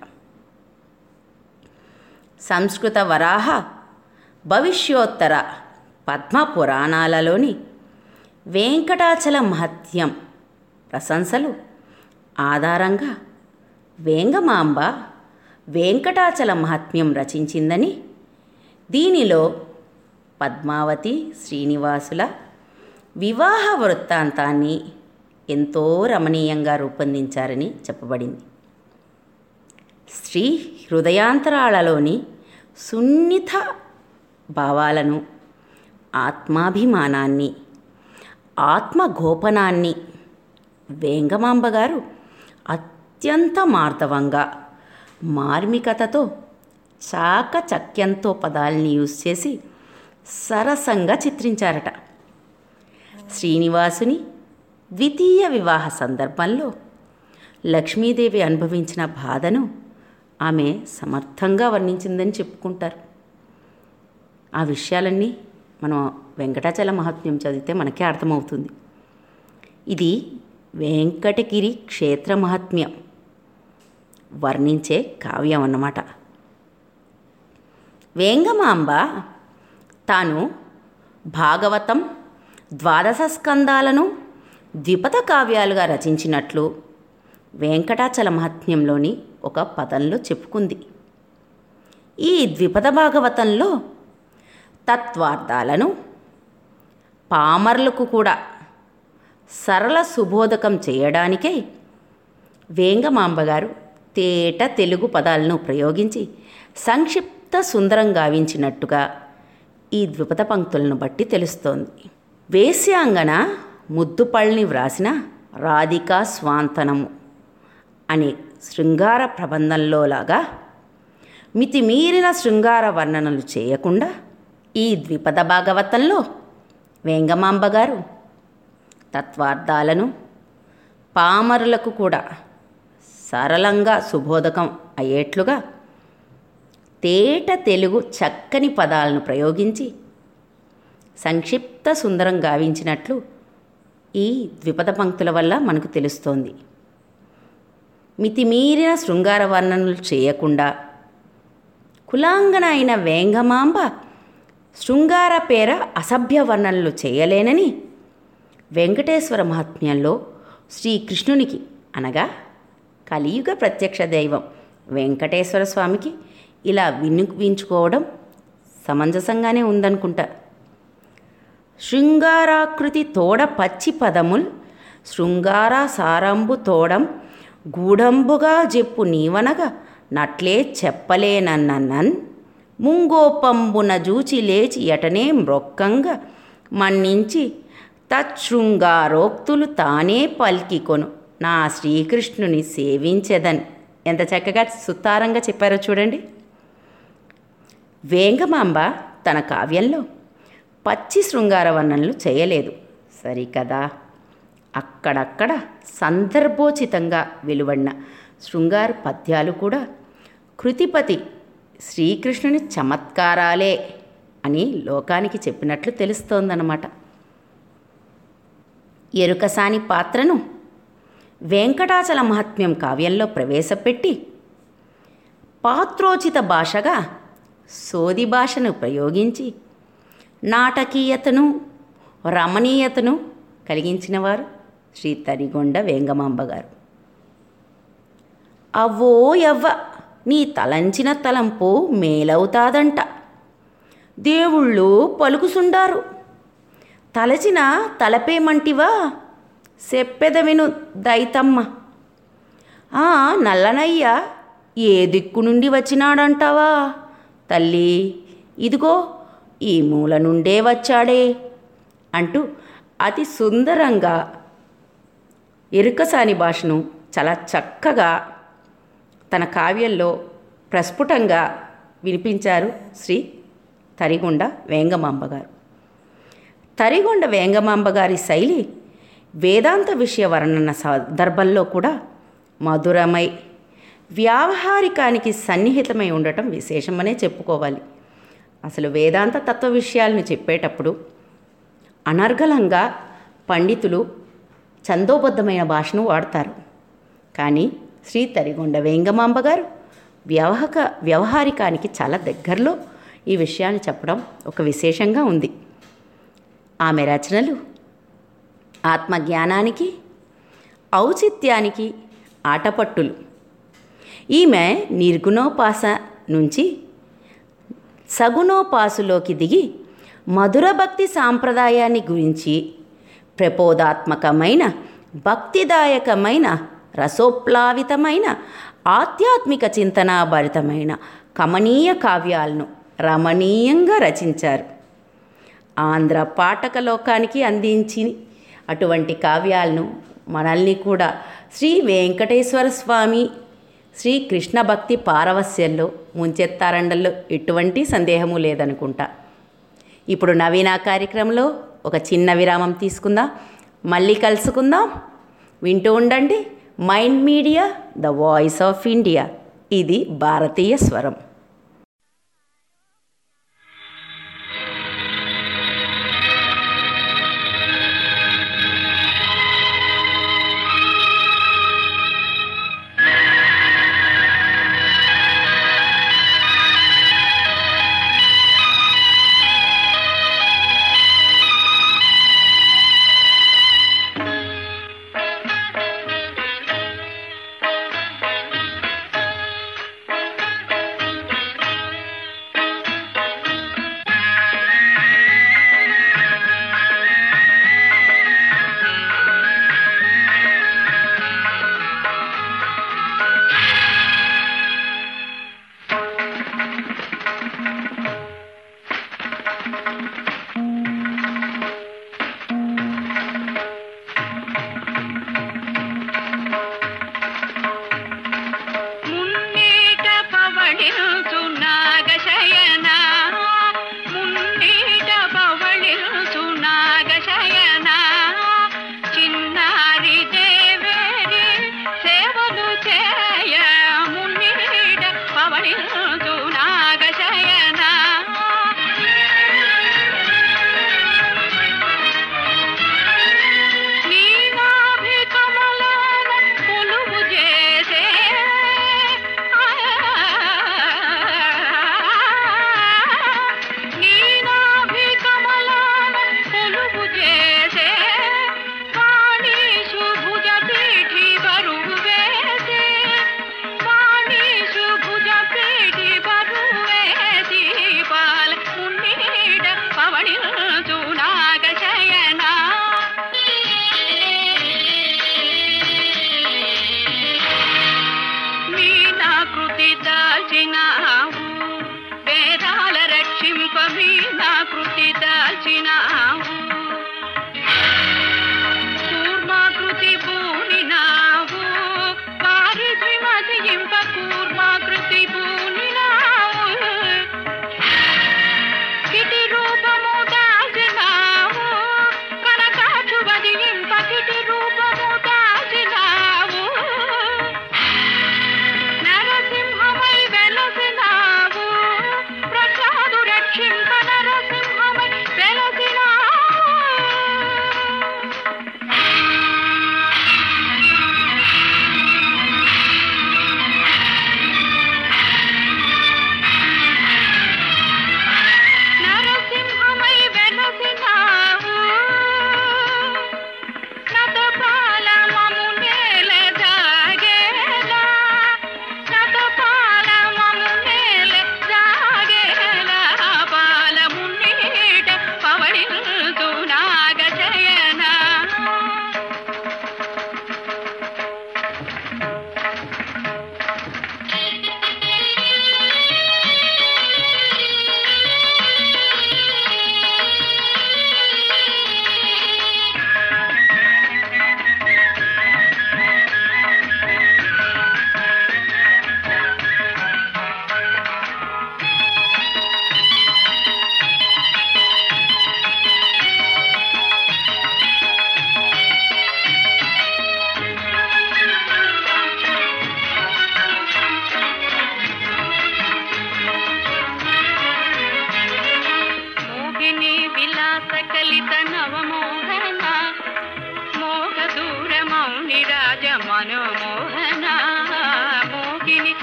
సంస్కృత వరాహ భవిష్యోత్తర పద్మ పురాణాలలోని వెంకటాచల మహత్యం ప్రశంసలు ఆధారంగా వేంగమాంబ వెంకటాచల మహాత్మ్యం రచించిందని దీనిలో పద్మావతి శ్రీనివాసుల వివాహ వృత్తాంతాన్ని ఎంతో రమణీయంగా రూపొందించారని చెప్పబడింది స్త్రీ హృదయాంతరాళలోని సున్నిత భావాలను ఆత్మాభిమానాన్ని ఆత్మగోపనాన్ని వేంగమాంబ గారు అత్యంత మార్దవంగా మార్మికతతో చాకచక్యంతో పదాలని యూజ్ చేసి సరసంగా చిత్రించారట శ్రీనివాసుని ద్వితీయ వివాహ సందర్భంలో లక్ష్మీదేవి అనుభవించిన బాధను ఆమె సమర్థంగా వర్ణించిందని చెప్పుకుంటారు ఆ విషయాలన్నీ మనం వెంకటాచల మహాత్మ్యం చదివితే మనకే అర్థమవుతుంది ఇది వెంకటగిరి క్షేత్ర మహాత్మ్యం వర్ణించే కావ్యం అన్నమాట వేంగమాంబ తాను భాగవతం ద్వాదశ స్కందాలను ద్విపద కావ్యాలుగా రచించినట్లు వెంకటాచల మహాత్మ్యంలోని ఒక పదంలో చెప్పుకుంది ఈ ద్విపద భాగవతంలో తత్వార్థాలను పామర్లకు కూడా సరళ సుబోధకం చేయడానికై వేంగమాంబ గారు తేట తెలుగు పదాలను ప్రయోగించి సంక్షిప్త సుందరం గావించినట్టుగా ఈ ద్విపద పంక్తులను బట్టి తెలుస్తోంది వేశ్యాంగన ముద్దుపళ్ళని వ్రాసిన రాధికా స్వాంతనము అనే శృంగార ప్రబంధంలోలాగా మితిమీరిన శృంగార వర్ణనలు చేయకుండా ఈ ద్విపద భాగవతంలో వేంగమాంబ గారు తత్వార్థాలను పామరులకు కూడా సరళంగా సుబోధకం అయ్యేట్లుగా తేట తెలుగు చక్కని పదాలను ప్రయోగించి సంక్షిప్త సుందరం గావించినట్లు ఈ ద్విపద పంక్తుల వల్ల మనకు తెలుస్తోంది మితిమీరిన శృంగార వర్ణనలు చేయకుండా కులాంగన అయిన వేంగమాంబ శృంగార పేర అసభ్య వర్ణనలు చేయలేనని వెంకటేశ్వర మహాత్మ్యంలో శ్రీకృష్ణునికి అనగా కలియుగ ప్రత్యక్ష దైవం వెంకటేశ్వర స్వామికి ఇలా వినిపించుకోవడం సమంజసంగానే ఉందనుకుంటా శృంగారాకృతి తోడ పచ్చి పదముల్ శృంగార సారంబు తోడం గూఢంబుగా చెప్పు నీవనగా నట్లే చెప్పలేనన్నన్ ముంగోపంబున జూచి లేచి ఎటనే మ్రొక్కంగా మన్నించి తచ్చృంగారోక్తులు తానే పల్కికొను నా శ్రీకృష్ణుని సేవించెదన్ ఎంత చక్కగా సుతారంగా చెప్పారో చూడండి వేంగమాంబ తన కావ్యంలో పచ్చి శృంగార వర్ణనలు చేయలేదు సరికదా అక్కడక్కడ సందర్భోచితంగా వెలువడిన శృంగార పద్యాలు కూడా కృతిపతి శ్రీకృష్ణుని చమత్కారాలే అని లోకానికి చెప్పినట్లు తెలుస్తోందన్నమాట ఎరుకసాని పాత్రను వెంకటాచల మహాత్మ్యం కావ్యంలో ప్రవేశపెట్టి పాత్రోచిత భాషగా సోది భాషను ప్రయోగించి నాటకీయతను రమణీయతను కలిగించినవారు శ్రీ తరిగొండ వేంగమాంబ గారు అవ్వో యవ్వ నీ తలంచిన తలంపు మేలవుతాదంట దేవుళ్ళు పలుకుసుండారు తలచిన తలపేమంటివా చెప్పెద విను దైతమ్మ ఆ నల్లనయ్య ఏ దిక్కు నుండి వచ్చినాడంటావా తల్లి ఇదిగో ఈ మూల నుండే వచ్చాడే అంటూ అతి సుందరంగా ఎరుకసాని భాషను చాలా చక్కగా తన కావ్యంలో ప్రస్ఫుటంగా వినిపించారు శ్రీ తరిగొండ వేంగమాంబ గారు తరిగొండ వేంగమాంబ గారి శైలి వేదాంత విషయ వర్ణన సందర్భంలో కూడా మధురమై వ్యావహారికానికి సన్నిహితమై ఉండటం విశేషమనే చెప్పుకోవాలి అసలు వేదాంత తత్వ విషయాలను చెప్పేటప్పుడు అనర్గళంగా పండితులు చందోబద్ధమైన భాషను వాడతారు కానీ శ్రీ తరిగొండ వేంగమాంబ గారు వ్యవహక వ్యవహారికానికి చాలా దగ్గరలో ఈ విషయాన్ని చెప్పడం ఒక విశేషంగా ఉంది ఆమె రచనలు ఆత్మజ్ఞానానికి ఔచిత్యానికి ఆటపట్టులు ఈమె నిర్గుణోపాస నుంచి సగుణోపాసులోకి దిగి మధుర భక్తి సాంప్రదాయాన్ని గురించి ప్రబోధాత్మకమైన భక్తిదాయకమైన రసోప్లావితమైన ఆధ్యాత్మిక చింతనాభరితమైన కమనీయ కావ్యాలను రమణీయంగా రచించారు ఆంధ్ర పాఠక లోకానికి అందించి అటువంటి కావ్యాలను మనల్ని కూడా శ్రీ వెంకటేశ్వర స్వామి శ్రీ కృష్ణ భక్తి పారవస్యంలో ముంచెత్తారండల్లో ఎటువంటి సందేహము లేదనుకుంటా ఇప్పుడు నవీన కార్యక్రమంలో ఒక చిన్న విరామం తీసుకుందాం మళ్ళీ కలుసుకుందాం వింటూ ఉండండి mind media the voice of India ఇది భారతీయ స్వరం మున్నీట పవళిల్చు నాగశయన మున్నీట పవళిల్చు నాగశయన చిన్నారి దేవేరి సేవలు చేయ మున్నీట పవళిల్చు నాగశయన నీనాభి కమలాన కొలువు చేసే నీనాభి కమలాన కొలువు చేసే వాణి సుభుజ పీఠి బరువు వేసే వాణి సుభుజ పీఠి బరువు వేసి పాల మున్నీడ పవణిల్చు నాగశయనా మీనాకృతి దాల్చినావు వేదాల రక్షింప మీనాకృతి దాల్చినావు కూర్మాకృతి పూనినావు వారి ద్విమతింప కూర్మాకృతి పూనినావు కిటి రూపము దాల్చినావు కనకాచు వదిలింప కిటి రూపము దాల్చినావు నరసింహమై వెలసినావు ప్రసాదు రక్షింప నరసింహమై వెలసినావు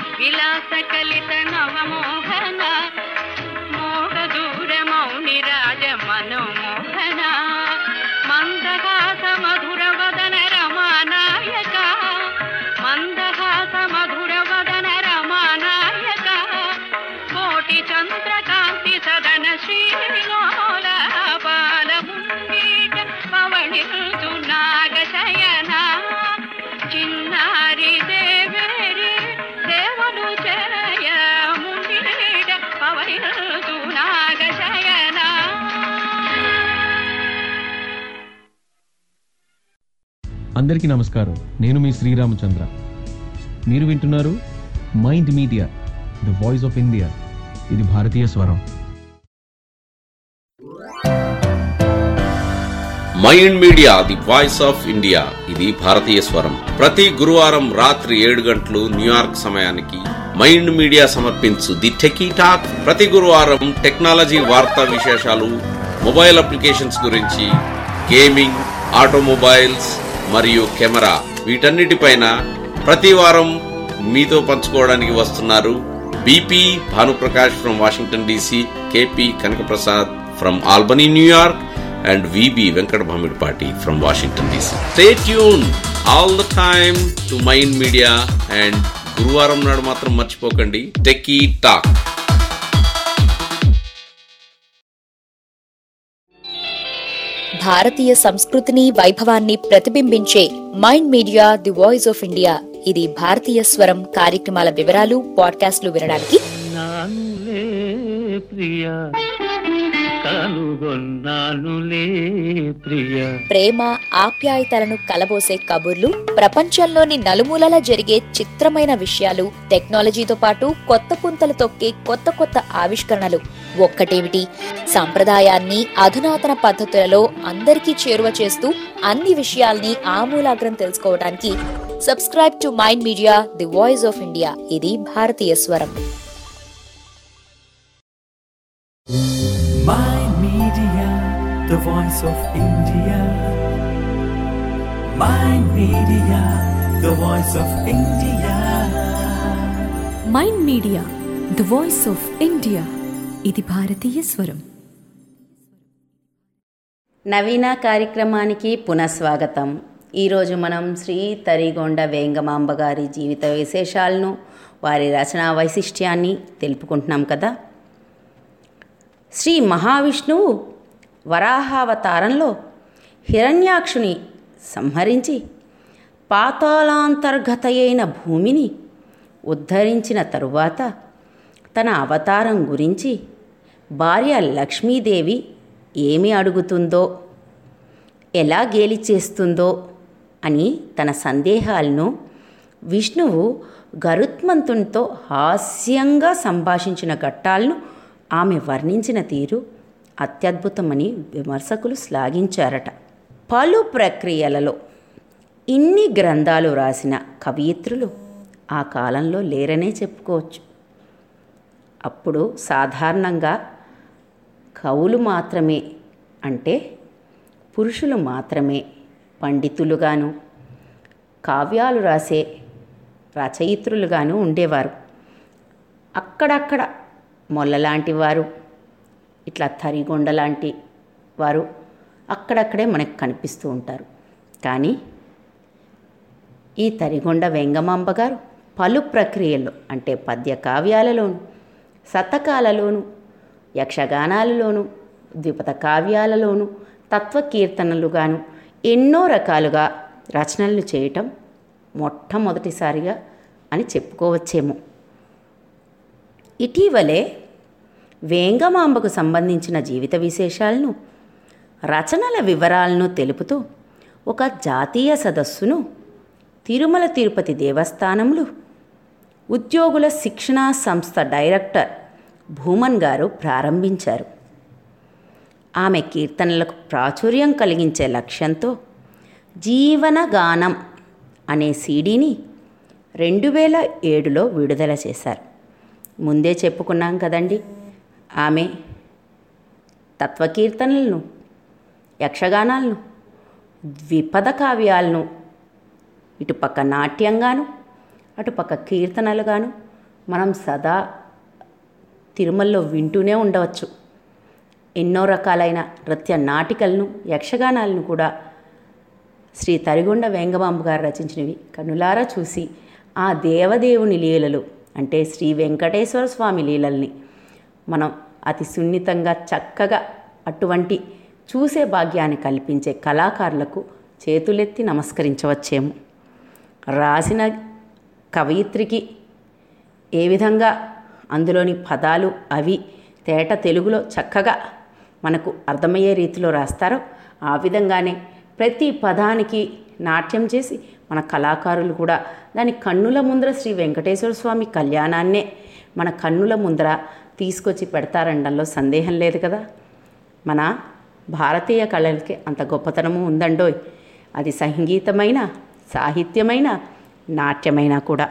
విలాస కలిత నవమోహన మోహ దూర మౌని రాజ మనోమోహన మందహాస మధుర వదన రమానాయక మందహాస మధుర వదన రమానాయక కోటి చంద్రకాంతి సదన శ్రీలోల బాలముండీట పవళిల్తు నాగశయన చిన్నారి దేవేరి దేవను జయ ముండీట పవళిల్తు నాగశయన అందరికీ నమస్కారం నేను మీ శ్రీరామచంద్ర మీరు వింటున్నారు mind media the voice of India ఇది భారతీయ స్వరం mind media the voice of India ఇది భారతీయ స్వరం ప్రతి గురువారం రాత్రి ఏడు గంటలు న్యూయార్క్ సమయానికి మైండ్ మీడియా సమర్పించు ది టెకీ టాక్ ప్రతి గురువారం టెక్నాలజీ వార్తా విశేషాలు మొబైల్ అప్లికేషన్స్ గురించి గేమింగ్ ఆటోమొబైల్స్ మరియు కెమెరా వీటన్నిటిపైన ప్రతి వారం మీతో పంచుకోవడానికి వస్తున్నారు BP Bhanuprakash from Washington DC KP Kanakaprasad from Albany New York and VB Venkat Bhamidpati from Washington DC. Stay tuned all the time to Mind Media and గురువారం నాడు మాత్రం మర్చిపోకండి టెకీ టాక్ భారతీయ సంస్కృతిని వైభవాన్ని ప్రతిబింబించే mind media the voice of India ఇది భారతీయ స్వరం కార్యక్రమాల వివరాలు పాడ్కాస్ట్లు వినడానికి నానులే ప్రియ కనుగొన్నానులే ప్రియ ప్రేమ ఆప్యాయతలను కలబోసే కబుర్లు ప్రపంచంలోని నలుమూలలా జరిగే చిత్రమైన విషయాలు టెక్నాలజీతో పాటు కొత్త పుంతలు తొక్కే కొత్త కొత్త ఆవిష్కరణలు ఒక్కటేమిటి సంప్రదాయాన్ని అధునాతన పద్ధతులలో అందరికీ చేరువ చేస్తూ అన్ని విషయాల్ని ఆమూలాగ్రం తెలుసుకోవడానికి subscribe to mind media the voice of India ఇది భారతీయ స్వరం Mind Media, the voice of India. Mind Media, the voice of India. Mind media the voice of India ఇది భారతీయ స్వరం నవీన కార్యక్రమానికి పునఃస్వాగతం ఈరోజు మనం శ్రీ తరిగొండ వేంగమాంబ గారి జీవిత విశేషాలను వారి రచనా వైశిష్ట్యాన్ని తెలుపుకుంటున్నాం కదా శ్రీ మహావిష్ణువు వరాహావతారంలో హిరణ్యాక్షుని సంహరించి పాతాళాంతర్గతయైన భూమిని ఉద్ధరించిన తరువాత తన అవతారం గురించి భార్య లక్ష్మీదేవి ఏమి అడుగుతుందో ఎలా గేలి చేస్తుందో అని తన సందేహాలను విష్ణువు గరుత్మంతునితో హాస్యంగా సంభాషించిన ఘట్టాలను ఆమె వర్ణించిన తీరు అత్యద్భుతమని విమర్శకులు శ్లాఘించారట పలు ప్రక్రియలలో ఇన్ని గ్రంథాలు రాసిన కవయిత్రులు ఆ కాలంలో లేరనే చెప్పుకోవచ్చు అప్పుడు సాధారణంగా కవులు మాత్రమే అంటే పురుషులు మాత్రమే పండితులుగాను కావ్యాలు రాసే రచయిత్రులుగాను ఉండేవారు అక్కడక్కడ మొల్లలాంటి వారు ఇట్లా తరిగొండ లాంటి వారు అక్కడక్కడే మనకు కనిపిస్తూ ఉంటారు కానీ ఈ తరిగొండ వెంగమాంబ గారు పలు ప్రక్రియల్లో అంటే పద్య కావ్యాలలోను శతకాలలోను యక్షగానాలలోను ద్విపద కావ్యాలలోను తత్వకీర్తనలుగాను ఎన్నో రకాలుగా రచనలు చేయటం మొట్టమొదటిసారిగా అని చెప్పుకోవచ్చేమో ఇటీవలే వేంగమాంబకు సంబంధించిన జీవిత విశేషాలను రచనల వివరాలను తెలుపుతూ ఒక జాతీయ సదస్సును తిరుమల తిరుపతి దేవస్థానంలో ఉద్యోగుల శిక్షణా సంస్థ డైరెక్టర్ భూమన్ గారు ప్రారంభించారు ఆమె కీర్తనలకు ప్రాచుర్యం కలిగించే లక్ష్యంతో జీవనగానం అనే సీడీని రెండు వేల ఏడులో విడుదల చేశారు ముందే చెప్పుకున్నాం కదండి ఆమె తత్వకీర్తనలను యక్షగానాలను ద్విపద కావ్యాలను ఇటుపక్క నాట్యంగాను అటుపక్క కీర్తనలుగాను మనం సదా తిరుమలలో వింటూనే ఉండవచ్చు ఎన్నో రకాలైన నృత్య నాటికలను యక్షగానాలను కూడా శ్రీ తరిగొండ వేంగమాంబ గారు రచించినవి కనులారా చూసి ఆ దేవదేవుని లీలలు అంటే శ్రీ వెంకటేశ్వర స్వామి లీలల్ని మనం అతి సున్నితంగా చక్కగా అటువంటి చూసే భాగ్యాన్ని కల్పించే కళాకారులకు చేతులెత్తి నమస్కరించవచ్చేమో రాసిన కవయిత్రికి ఏ విధంగా అందులోని పదాలు అవి తేట తెలుగులో చక్కగా మనకు అర్థమయ్యే రీతిలో రాస్తారో ఆ విధంగానే ప్రతి పదానికి నాట్యం చేసి మన కళాకారులు కూడా దాని కన్నుల ముందర శ్రీ వెంకటేశ్వర స్వామి కళ్యాణాన్నే మన కన్నుల ముందర తీసుకొచ్చి పెడతారనడంలో సందేహం లేదు కదా మన భారతీయ కళలకి అంత గొప్పతనము ఉందండోయ్ అది సంగీతమైన సాహిత్యమైన నాట్యమైన కూడా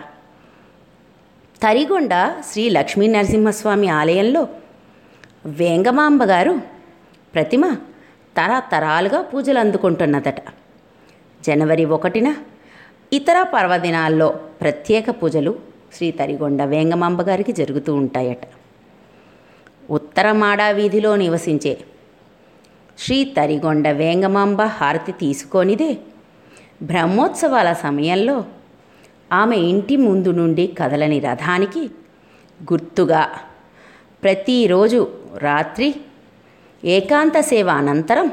తరిగొండ శ్రీ లక్ష్మీ నరసింహస్వామి ఆలయంలో వేంగమాంబ గారు ప్రతిమ తరతరాలుగా పూజలు అందుకుంటున్నదట జనవరి ఒకటిన ఇతర పర్వదినాల్లో ప్రత్యేక పూజలు శ్రీ తరిగొండ వేంగమాంబ గారికి జరుగుతూ ఉంటాయట ఉత్తర మాడా వీధిలో నివసించే శ్రీ తరిగొండ వేంగమాంబ హారతి తీసుకొనిదే బ్రహ్మోత్సవాల సమయంలో ఆమె ఇంటి ముందు నుండి కదలని రథానికి గుర్తుగా ప్రతిరోజు రాత్రి ఏకాంత సేవ అనంతరం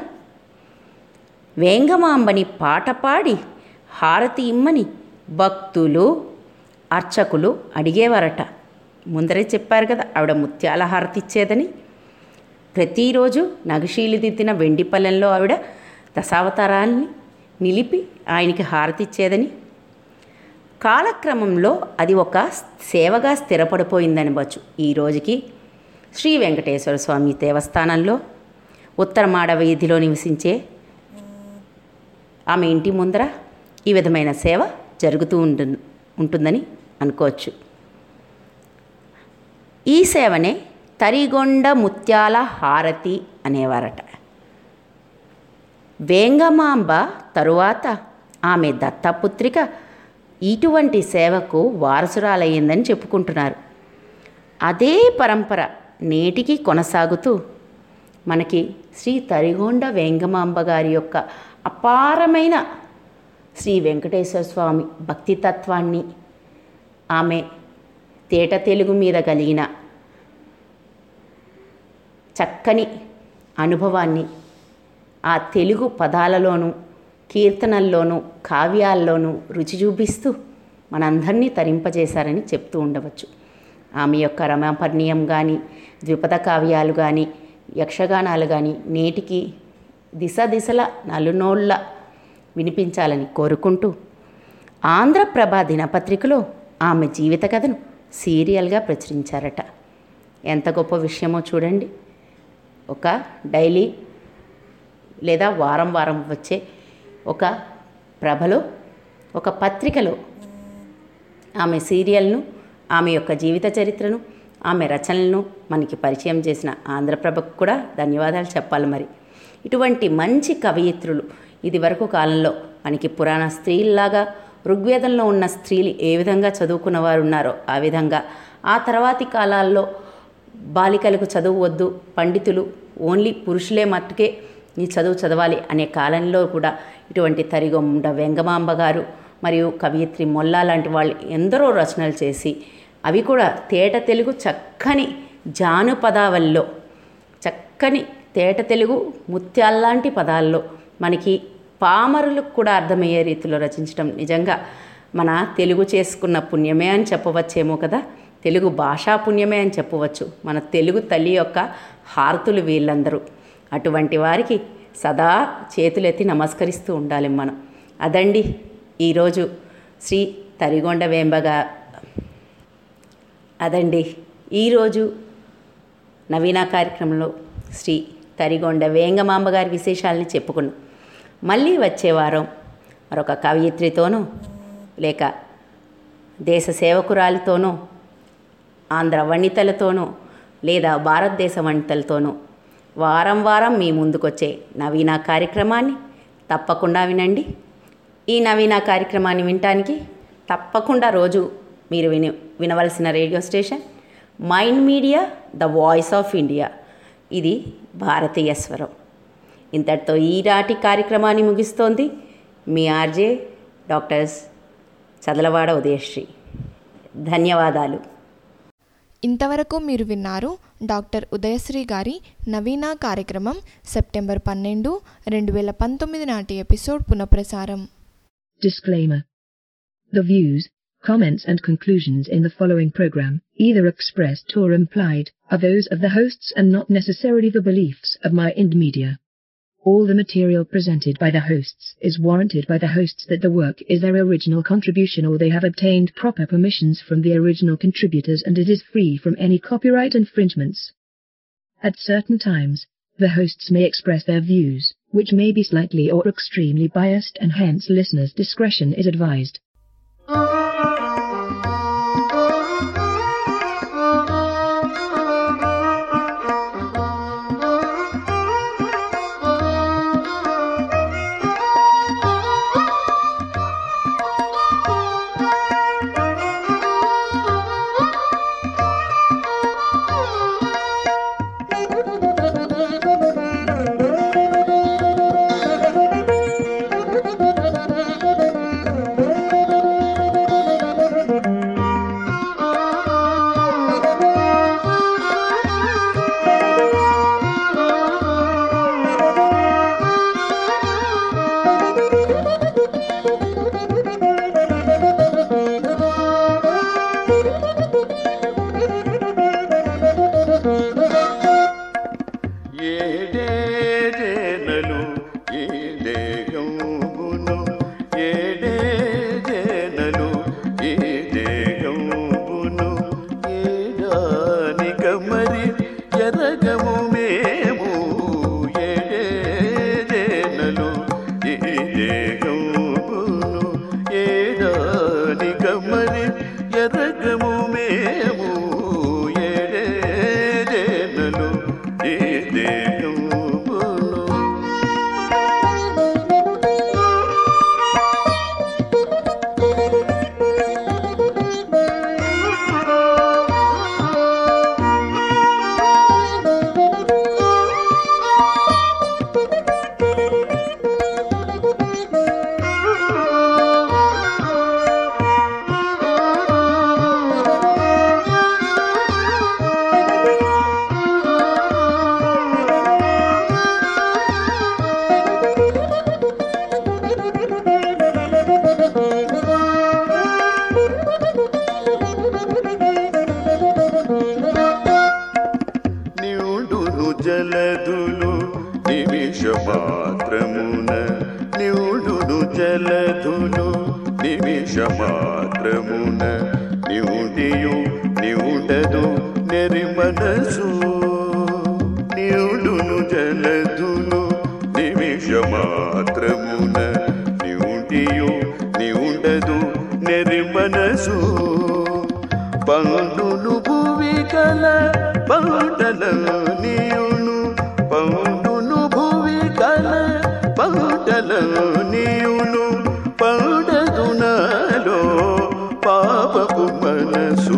వేంగమాంబని పాట పాడి హారతి ఇమ్మని భక్తులు అర్చకులు అడిగేవారట ముందరే చెప్పారు కదా ఆవిడ ముత్యాల హారతి ఇచ్చేదని ప్రతిరోజు నగశీలి దిద్దిన వెండి పల్లెంలో ఆవిడ దశావతారాల్ని నిలిపి ఆయనకి హారతి ఇచ్చేదని కాలక్రమంలో అది ఒక సేవగా స్థిరపడిపోయిందనవచ్చు ఈ రోజుకి శ్రీ వెంకటేశ్వర స్వామి దేవస్థానంలో ఉత్తరమాడ వీధిలో నివసించే ఆమె ఇంటి ముందర ఈ విధమైన సేవ జరుగుతూ ఉంటుంది ఉంటుందని అనుకోవచ్చు ఈ సేవనే తరిగొండ ముత్యాల హారతి అనేవారట వేంగమాంబ తరువాత ఆమె దత్తపుత్రిక ఇటువంటి సేవకు వారసురాలయ్యిందని చెప్పుకుంటున్నారు అదే పరంపర నేటికి కొనసాగుతూ మనకి శ్రీ తరిగొండ వేంగమాంబ గారి యొక్క అపారమైన శ్రీ వెంకటేశ్వర స్వామి భక్తితత్వాన్ని ఆమె తేట తెలుగు మీద కలిగిన చక్కని అనుభవాన్ని ఆ తెలుగు పదాలలోనూ కీర్తనల్లోనూ కావ్యాల్లోనూ రుచి చూపిస్తూ మనందరినీ తరింపజేశారని చెప్తూ ఉండవచ్చు ఆమె యొక్క రమాపర్ణీయం కానీ ద్విపద కావ్యాలు కానీ యక్షగానాలు కానీ నేటికి దిశ దిశల నలునోళ్ళ వినిపించాలని కోరుకుంటూ ఆంధ్రప్రభ దినపత్రికలో ఆమె జీవిత కథను సీరియల్గా ప్రచురించారట ఎంత గొప్ప విషయమో చూడండి ఒక డైలీ లేదా వారం వారం వచ్చే ఒక ప్రభలో ఒక పత్రికలో ఆమె సీరియల్ను ఆమె యొక్క జీవిత చరిత్రను ఆమె రచనలను మనకి పరిచయం చేసిన ఆంధ్రప్రభకు కూడా ధన్యవాదాలు చెప్పాలి మరి ఇటువంటి మంచి కవయిత్రులు ఇది వరకు కాలంలో మనకి పురాణ స్త్రీల్లాగా ఋగ్వేదంలో ఉన్న స్త్రీలు ఏ విధంగా చదువుకున్న వారు ఉన్నారో ఆ విధంగా ఆ తర్వాతి కాలాల్లో బాలికలకు చదువు వద్దు పండితులు ఓన్లీ పురుషులే మట్టుకే నీ చదువు చదవాలి అనే కాలంలో కూడా ఇటువంటి తరిగొండ వెంగమాంబ గారు మరియు కవయిత్రి మొల్లా లాంటి వాళ్ళు ఎందరో రచనలు చేసి అవి కూడా తేట తెలుగు చక్కని జానుపదావల్లో చక్కని తేట తెలుగు ముత్యాల్లాంటి పదాల్లో మనకి పామరులకు కూడా అర్థమయ్యే రీతిలో రచించడం నిజంగా మన తెలుగు చేసుకున్న పుణ్యమే అని చెప్పవచ్చేమో కదా తెలుగు భాషా పుణ్యమే అని చెప్పవచ్చు మన తెలుగు తల్లి యొక్క హారతులు వీళ్ళందరూ అటువంటి వారికి సదా చేతులెత్తి నమస్కరిస్తూ ఉండాలి మనం అదండి ఈరోజు శ్రీ తరిగొండ వేంబగా అదండి ఈరోజు నవీన కార్యక్రమంలో శ్రీ తరిగొండ వేంగమాంబ గారి విశేషాలని చెప్పుకున్నాం మళ్ళీ వచ్చే వారం మరొక కవయిత్రితోనూ లేక దేశ సేవకురాలితోనూ ఆంధ్ర వనితలతోనూ లేదా భారతదేశ వనితలతోనూ వారం వారం మీ ముందుకొచ్చే నవీన కార్యక్రమాన్ని తప్పకుండా వినండి ఈ నవీన కార్యక్రమాన్ని వినటానికి తప్పకుండా రోజు మీరు విని వినవలసిన radio station mind media the voice of India ఇది భారతీయ స్వరం ఇంతటితో ఈనాటి కార్యక్రమాన్ని ముగిస్తోంది మీ ఆర్జే డాక్టర్స్ చదలవాడ ఉదయశ్రీ ధన్యవాదాలు ఇంతవరకు మీరు విన్నారు డాక్టర్ ఉదయశ్రీ గారి నవీన కార్యక్రమం సెప్టెంబర్ పన్నెండు రెండు వేల పంతొమ్మిది నాటి ఎపిసోడ్ పునఃప్రసారం Disclaimer. The views, comments and conclusions in the following program, either expressed or implied, are those of the hosts and not necessarily the beliefs of my Ind Media. All the material presented by the hosts is warranted by the hosts that the work is their original contribution or they have obtained proper permissions from the original contributors and it is free from any copyright infringements. At certain times, the hosts may express their views, which may be slightly or extremely biased and hence listeners' discretion is advised. ఏడేనలు ఈ దేహమును ఏడేనలు ఈ దేహమును ఏదానిక మరి ఎరగము మేము ఏడేనలు ఈ దేహమును ఏదానిక మరి ఎరగము మేము ఏడేనలు ఈ దేహమును నివుడును జలదులు నిమిష మాత్రమున నివుడును జలదులు నిమిష మాత్రమున నివుడియు నివుడదు నెరి మనసు నివుడును జలదులు నిమిష మాత్రమున నివుడియు నివుడదు నెరి మనసు పండును భువి కల పంటల నీయును పండును భువి కల పంటల నీయును పండదు నాలో పాపపు మనసు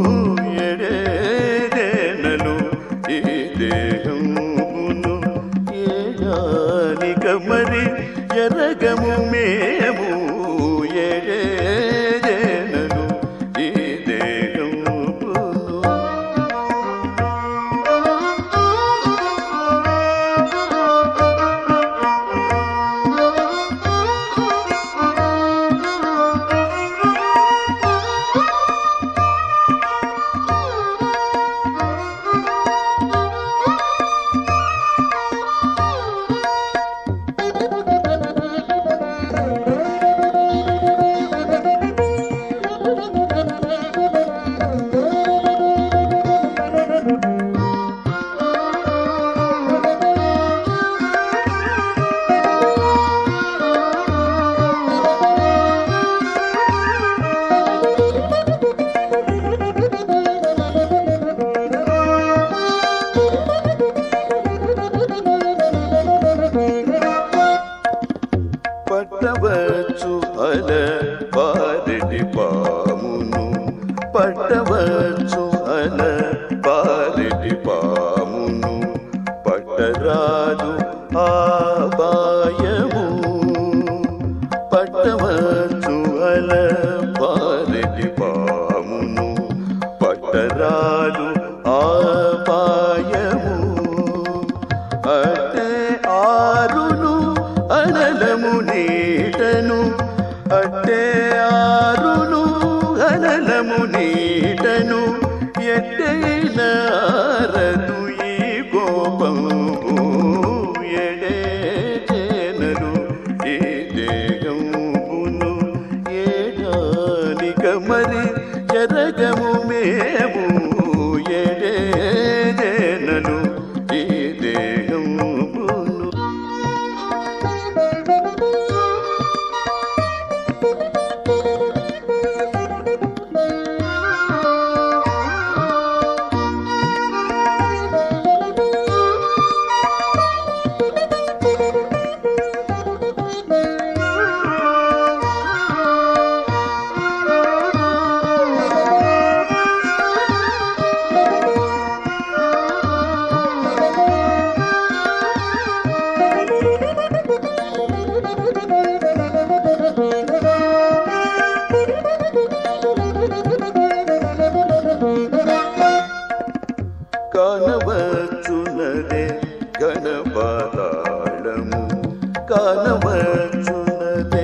ఎడేనలు ఈ దేహమును ఏడానిక మరి ఎరగము మేము ఎడేనలు ఈ దేహమును అల పారెటి పామును పట్టరాదు ఆబాయము పట్టవచ్చు అల పారెటి పామును పట్టరాదు ఆపాయము అటే ఆరును అనలము నీటను అట్టే ఆరును అనలము నీటను ఎట్టైన ఆరదు ఈ కోపము ఎడేనలు ఈ దేహమును ఏడానిక మరి ఎరగము మేము ఎడేనలు ఈ దేహమును కానవచ్చునదే గణపాతాళము కానవచ్చునదే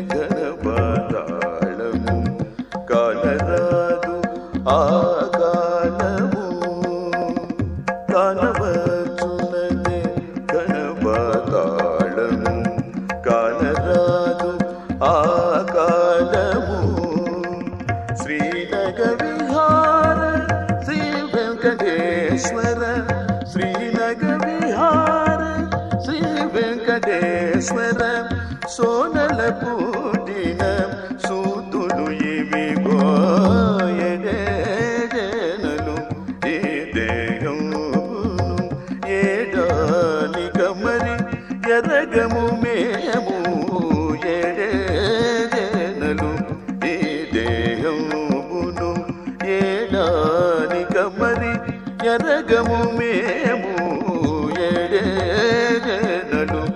గణపాతాళము కానరాదు ఆ కాలము కానవచ్చునదే గణపాతాళము కానరాదు ఆ కాలము శ్రీనగ విహార శ్రీ వెంకటేశ్వర శ్రీనగ విహార శ్రీ వెంకటేశ్వర సోనల పూటిన సూతులు ఇవి గోయడేనలు ఈ దేహమును ఏడానిక మరి ఎరగము మేము ఎడేనలు ఈ దేహమును ఏడానిక మరి ఎరగము మేము ఎడేనలు